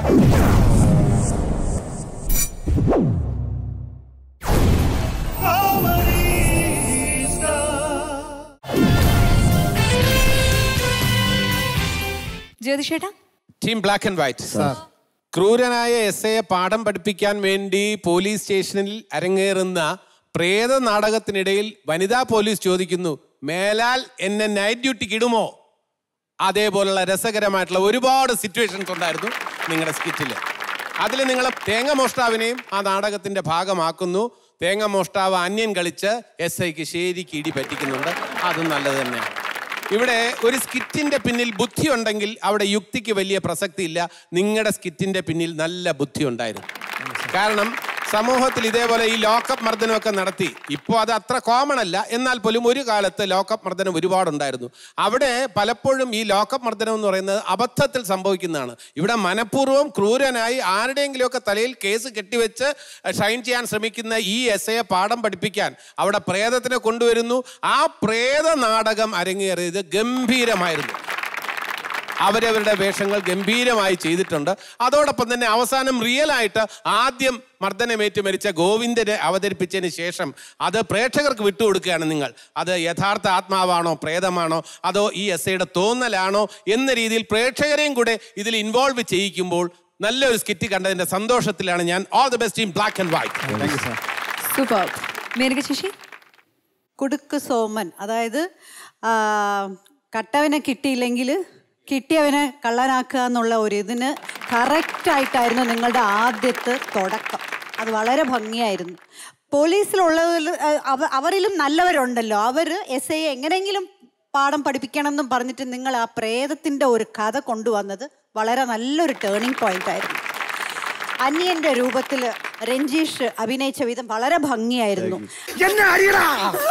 ജ്യോതിഷേട്ടാ ടീം ബ്ലാക്ക് ആൻഡ് വൈറ്റ് ക്രൂരനായ എസ് ഐയെ പാഠം പഠിപ്പിക്കാൻ വേണ്ടി പോലീസ് സ്റ്റേഷനിൽ അരങ്ങേറുന്ന പ്രേത നാടകത്തിനിടയിൽ വനിതാ പോലീസ് ചോദിക്കുന്നു മേലാൽ എന്നെ നൈറ്റ് ഡ്യൂട്ടിക്ക് ഇടുമോ അതേപോലുള്ള രസകരമായിട്ടുള്ള ഒരുപാട് സിറ്റുവേഷൻസ് ഉണ്ടായിരുന്നു നിങ്ങളുടെ സ്കിറ്റിൽ അതിൽ നിങ്ങൾ തേങ്ങ മോഷ്ടാവിനെയും ആ നാടകത്തിന്റെ ഭാഗമാക്കുന്നു തേങ്ങ മോഷ്ടാവ് അന്യൻ കളിച്ച് എസ് ഐക്ക് ശരിക്ക് ഇടി പറ്റിക്കുന്നുണ്ട് അതും നല്ലത് തന്നെയാണ് ഇവിടെ ഒരു സ്കിറ്റിന്റെ പിന്നിൽ ബുദ്ധി ഉണ്ടെങ്കിൽ അവിടെ യുക്തിക്ക് വലിയ പ്രസക്തി ഇല്ല നിങ്ങളുടെ സ്കിറ്റിന്റെ പിന്നിൽ നല്ല ബുദ്ധി ഉണ്ടായിരുന്നു കാരണം സമൂഹത്തിൽ ഇതേപോലെ ഈ ലോക്കപ്പ് മർദ്ദനമൊക്കെ നടത്തി ഇപ്പോൾ അത് അത്ര കോമൺ അല്ല എന്നാൽ പോലും ഒരു കാലത്ത് ലോക്കപ്പ് മർദ്ദനം ഒരുപാടുണ്ടായിരുന്നു അവിടെ പലപ്പോഴും ഈ ലോക്കപ്പ് മർദ്ദനം എന്ന് പറയുന്നത് അബദ്ധത്തിൽ സംഭവിക്കുന്നതാണ് ഇവിടെ മനഃപൂർവ്വം ക്രൂരനായി ആരുടെയെങ്കിലുമൊക്കെ തലയിൽ കേസ് കെട്ടിവെച്ച് ഷൈൻ ചെയ്യാൻ ശ്രമിക്കുന്ന ഈ എസ് എയെ പാഠം പഠിപ്പിക്കാൻ അവിടെ പ്രേതത്തിനെ കൊണ്ടുവരുന്നു ആ പ്രേത നാടകം അരങ്ങേറിയത് ഗംഭീരമായിരുന്നു അവരവരുടെ വേഷങ്ങൾ ഗംഭീരമായി ചെയ്തിട്ടുണ്ട് അതോടൊപ്പം തന്നെ അവസാനം റിയൽ ആയിട്ട് ആദ്യം മർദ്ദനമേറ്റ് മരിച്ച ഗോവിന്ദനെ അവതരിപ്പിച്ചതിന് ശേഷം അത് പ്രേക്ഷകർക്ക് വിട്ടുകൊടുക്കുകയാണ് നിങ്ങൾ അത് യഥാർത്ഥ ആത്മാവാണോ പ്രേതമാണോ അതോ ഈ എസ് ഐയുടെ തോന്നലാണോ എന്ന രീതിയിൽ പ്രേക്ഷകരെയും കൂടെ ഇതിൽ ഇൻവോൾവ് ചെയ്യിക്കുമ്പോൾ നല്ലൊരു സ്കിറ്റ് കണ്ടതിന്റെ സന്തോഷത്തിലാണ് ഞാൻ all the best in black and white super Menaka Sasi കുടുക്ക് സോമൻ അതായത് ആ, കട്ടവനെ കിട്ടിയില്ലെങ്കിൽ കിട്ടിയവനെ കള്ളനാക്കുക എന്നുള്ള ഒരു ഇതിന് കറക്റ്റായിട്ടായിരുന്നു നിങ്ങളുടെ ആദ്യത്തെ തുടക്കം അത് വളരെ ഭംഗിയായിരുന്നു പോലീസിലുള്ളതിൽ അവ- അവരിലും നല്ലവരുണ്ടല്ലോ അവർ എസ് ഐ എങ്ങനെയെങ്കിലും പാഠം പഠിപ്പിക്കണം എന്നും പറഞ്ഞിട്ട് നിങ്ങൾ ആ പ്രേതത്തിൻ്റെ ഒരു കഥ കൊണ്ടുവന്നത് വളരെ നല്ലൊരു ടേണിംഗ് പോയിന്റ് ആയിരുന്നു അന്യന്റെ രൂപത്തിൽ രഞ്ജീഷ് അഭിനയിച്ച വിധം വളരെ ഭംഗിയായിരുന്നു എന്നെ അടിയടാ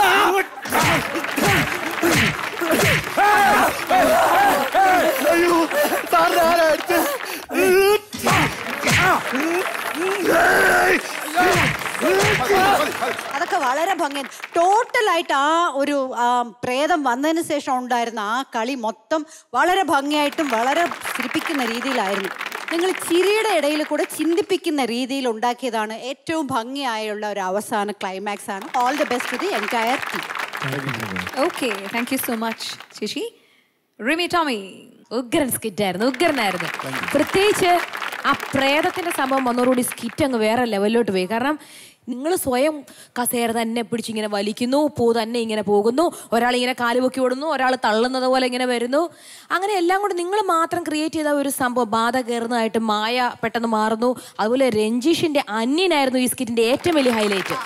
അയ്യോ സാറിന് ആരാ അടിച്ചത്? അതൊക്കെ വളരെ ഭംഗി ടോട്ടലായിട്ട് ആ ഒരു ആ, പ്രേതം വന്നതിന് ശേഷം ഉണ്ടായിരുന്ന ആ കളി മൊത്തം വളരെ ഭംഗിയായിട്ടും വളരെ ചിരിപ്പിക്കുന്ന രീതിയിലായിരുന്നു നിങ്ങൾ ചിരിയുടെ ഇടയിൽ കൂടെ ചിന്തിപ്പിക്കുന്ന രീതിയിൽ ഉണ്ടാക്കിയതാണ് ഏറ്റവും ഭംഗിയായുള്ള ഒരു അവസാന ക്ലൈമാക്സ് ആണ് all the best to the entire team okay thank you so much Sasi Rimi Tomy ഉഗ്രൻ സ്കിറ്റായിരുന്നു ഉഗ്രനായിരുന്നു പ്രത്യേകിച്ച് ആ പ്രേതത്തിന്റെ സംഭവം വന്നതോടുകൂടി സ്കിറ്റ് അങ്ങ് വേറെ ലെവലിലോട്ട് പോയി കാരണം നിങ്ങൾ സ്വയം കസേര തന്നെ പിടിച്ചിങ്ങനെ വലിക്കുന്നു പൂ തന്നെ ഇങ്ങനെ പോകുന്നു ഒരാൾ ഇങ്ങനെ കാല് പൊക്കി ഓടുന്നു ഒരാൾ തള്ളുന്നത് പോലെ ഇങ്ങനെ വരുന്നു അങ്ങനെ എല്ലാം കൂടി നിങ്ങൾ മാത്രം ക്രിയേറ്റ് ചെയ്ത ഒരു സംഭവം ബാധ കയറുന്നതായിട്ട് മായ പെട്ടെന്ന് മാറുന്നു അതുപോലെ രഞ്ജീഷിന്റെ അന്യനായിരുന്നു ഈ സ്കിറ്റിന്റെ ഏറ്റവും വലിയ ഹൈലൈറ്റ്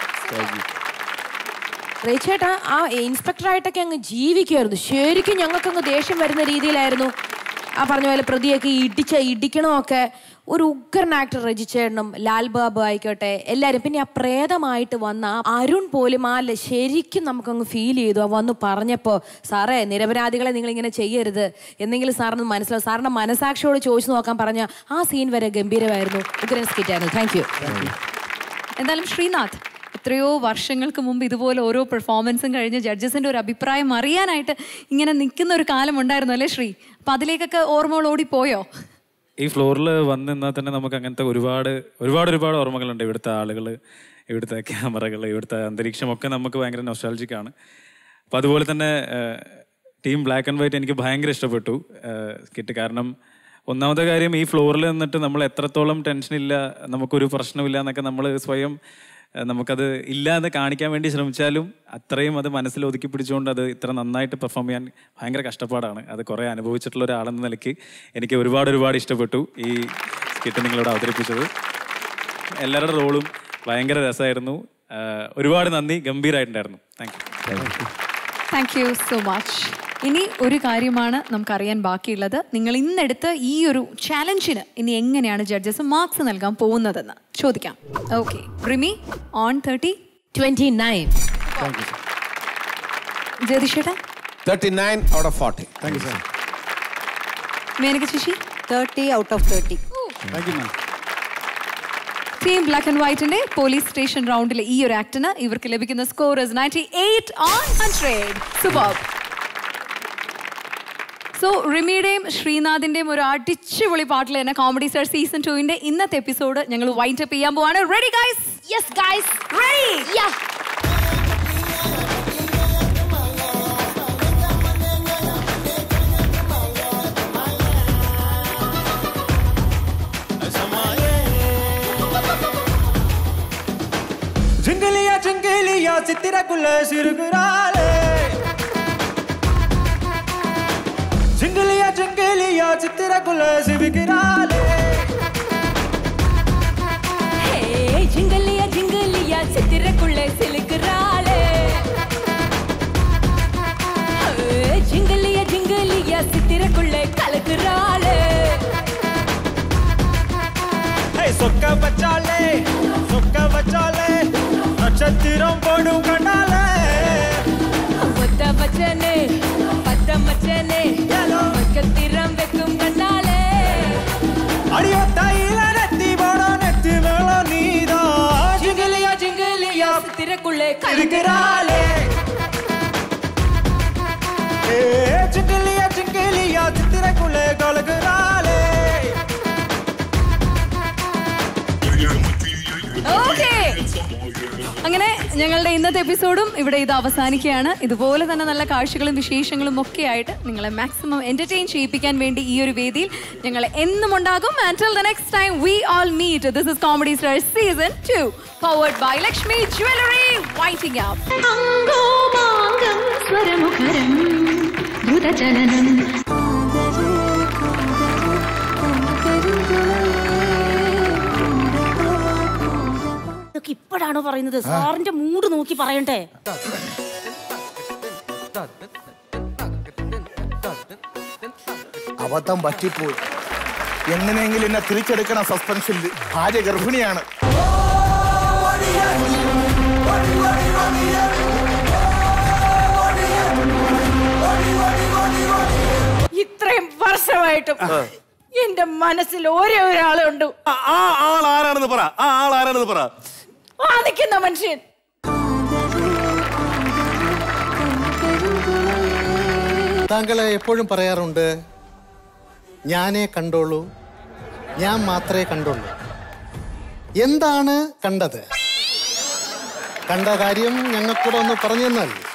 റേച്ചേട്ടാ ആ ഇൻസ്പെക്ടറായിട്ടൊക്കെ അങ്ങ് ജീവിക്കുമായിരുന്നു ശരിക്കും ഞങ്ങൾക്ക് അങ്ങ് ദേഷ്യം വരുന്ന രീതിയിലായിരുന്നു ആ പറഞ്ഞ പോലെ പ്രതിയൊക്കെ ഇടിച്ച ഇടിക്കണമൊക്കെ ഒരു ഉഗ്രൻ ആക്ടർ രജിച്ചേട്ടനും ലാൽ ബാബു ആയിക്കോട്ടെ എല്ലാവരും പിന്നെ ആ പ്രേതമായിട്ട് വന്ന ആ അരുൺ പോലും ആ ല- ശരിക്കും നമുക്കങ്ങ് ഫീൽ ചെയ്തു ആ വന്ന് പറഞ്ഞപ്പോൾ സാറേ നിരപരാധികളെ നിങ്ങൾ ഇങ്ങനെ ചെയ്യരുത് എന്തെങ്കിലും സാറിന് മനസ്സിലാവും സാറിന്റെ മനസാക്ഷിയോട് ചോദിച്ചു നോക്കാൻ പറഞ്ഞ ആ സീൻ വരെ ഗംഭീരമായിരുന്നു ഉഗ്രൻ സ്കിറ്റായിരുന്നു താങ്ക് യു എന്തായാലും ശ്രീനാഥ് എത്രയോ വർഷങ്ങൾക്ക് മുമ്പ് ഇതുപോലെ ഓരോ പെർഫോമൻസും കഴിഞ്ഞ് ജഡ്ജസിന്റെ ഒരു അഭിപ്രായം അറിയാനായിട്ട് ഇങ്ങനെ നിൽക്കുന്ന ഒരു കാലം ഉണ്ടായിരുന്നു അല്ലേ ശ്രീ അപ്പൊ അതിലേക്കൊക്കെ ഓർമ്മകൾ ഓടിപ്പോയോ ഈ ഫ്ലോറിൽ വന്ന് നിന്നാൽ തന്നെ നമുക്ക് അങ്ങനത്തെ ഒരുപാട് ഒരുപാട് ഒരുപാട് ഓർമ്മകളുണ്ട് ഇവിടുത്തെ ആളുകൾ ഇവിടുത്തെ ക്യാമറകൾ ഇവിടുത്തെ അന്തരീക്ഷമൊക്കെ നമുക്ക് ഭയങ്കര നൊസ്റ്റാൾജിക് ആണ് അപ്പം അതുപോലെ തന്നെ ടീം ബ്ലാക്ക് ആൻഡ് വൈറ്റ് എനിക്ക് ഭയങ്കര ഇഷ്ടപ്പെട്ടു സ്കിറ്റ് കാരണം ഒന്നാമത്തെ കാര്യം ഈ ഫ്ലോറിൽ നിന്നിട്ട് നമ്മൾ എത്രത്തോളം ടെൻഷനില്ല നമുക്കൊരു പ്രശ്നമില്ല എന്നൊക്കെ നമ്മൾ സ്വയം ഏഹ് നമുക്കത് ഇല്ല എന്ന് കാണിക്കാൻ വേണ്ടി ശ്രമിച്ചാലും അത്രയും അത് മനസ്സിൽ ഒതുക്കി പിടിച്ചുകൊണ്ട് അത് ഇത്ര നന്നായിട്ട് പെർഫോം ചെയ്യാൻ ഭയങ്കര കഷ്ടപ്പാടാണ് അത് കുറേ അനുഭവിച്ചിട്ടുള്ള ഒരാളെന്ന നിലയ്ക്ക് എനിക്ക് ഒരുപാട് ഒരുപാട് ഇഷ്ടപ്പെട്ടു ഈ സ്കിറ്റ് നിങ്ങളോട് അവതരിപ്പിച്ചത് എല്ലാവരുടെ റോളും ഭയങ്കര രസമായിരുന്നു ഏഹ് ഒരുപാട് നന്ദി ഗംഭീരമായിട്ടുണ്ടായിരുന്നു thank you thank you so much ഇനി ഒരു കാര്യമാണ് നമുക്കറിയാൻ ബാക്കിയുള്ളത് നിങ്ങൾ ഇന്നെടുത്ത് ഈ ഒരു ചാലഞ്ചിന് ഇനി എങ്ങനെയാണ് ജഡ്ജസ് മാർക്സ് നൽകാൻ പോകുന്നതെന്ന് ചോദിക്കാം okay Rimi on thirty twenty nine ജ്യോതിഷേട്ടാ thirty nine out of forty thank you sir Menaka Sasi thirty out of thirty thank you ma'am team black and വൈറ്റിന്റെ പോലീസ് സ്റ്റേഷൻ റൗണ്ടിലെ ഈ ഒരു ആക്ടിന് ഇവർക്ക് ലഭിക്കുന്ന score is ninety eight on hundred super so റിമിയുടെയും ശ്രീനാഥിന്റെയും ഒരു അടിച്ചുപൊളി പാട്ടിൽ തന്നെ കോമഡി സ്റ്റാർ സീസൺ ടുവിന്റെ ഇന്നത്തെ എപ്പിസോഡ് ഞങ്ങൾ വൈൻഡ് അപ്പ് ചെയ്യാൻ പോവാണ് ready guys yes guys ready ஜிங்கலியா ஜிங்கலியா சித்திரக்குள்ள சிறுகுறாளே ஜிங்கலியா ஜிங்கலியா சித்திரக்குள்ள சிவிக்கிறாளே கொடுக்குறாளே ஏய், சொக்க வச்சாலே சொக்க வச்சாலே நட்சத்திரம் போடும் கண்ணாலே ஒத்த மச்சனே பத்த மச்சனே பக்கத்திரம் வைக்கும் கண்ணாலே அடியோ தையில நெத்தி போட நெத்தி மேல நீதான் ஜிங்கிலியா ஜிங்கிலியா சித்திரக்குள்ளே கழுகிறாளே ஏ சிங்கிலியா சிங்கிலியா சித்திரைக்குள்ளே கலகுறாளே ഓക്കേ അങ്ങനെ ഞങ്ങളുടെ ഇന്നത്തെ എപ്പിസോഡും ഇവിടെ ഇത് അവസാനിക്കുകയാണ് ഇതുപോലെ തന്നെ നല്ല കാഴ്ചകളും വിശേഷങ്ങളും ഒക്കെ ആയിട്ട് നിങ്ങളെ മാക്സിമം എന്റർടൈൻ ചെയ്യിപ്പിക്കാൻ വേണ്ടി ഈ ഒരു വേദിയിൽ ഞങ്ങൾ എന്നും ഉണ്ടാകും and the next time we'll meet this is comedy star season two powered by Lakshmi jewellery waiting up അംഗോപാംഗം സ്വരമുഖരം ദ്രുതചലനം ഇതൊക്കെ ഇപ്പോഴാണോ പറയുന്നത് സാറിന്റെ മൂഡ് നോക്കി പറയണ്ടേ അബദ്ധം പറ്റിപ്പോയി എങ്ങനെയെങ്കിലും എന്നെ തിരിച്ചെടുക്കണം സസ്പെൻഷനിൽ ഭാര്യ ഗർഭിണിയാണ് ഇത്രയും വർഷമായിട്ടും എന്റെ മനസ്സിൽ ഒരേ ഒരാളെ ഉണ്ട് ആ ആൾ ആരാണെന്ന് പറ ആ ആൾ ആരാണെന്ന് പറ ആ നിൽക്കുന്ന മനുഷ്യൻ താങ്കളെ എപ്പോഴും പറയാറുണ്ട് ഞാനേ കണ്ടോളൂ ഞാൻ മാത്രമേ കണ്ടുള്ളൂ എന്താണ് കണ്ടത് കണ്ട കാര്യം ഞങ്ങൾക്കൂടെ ഒന്ന് പറഞ്ഞു തന്നാൽ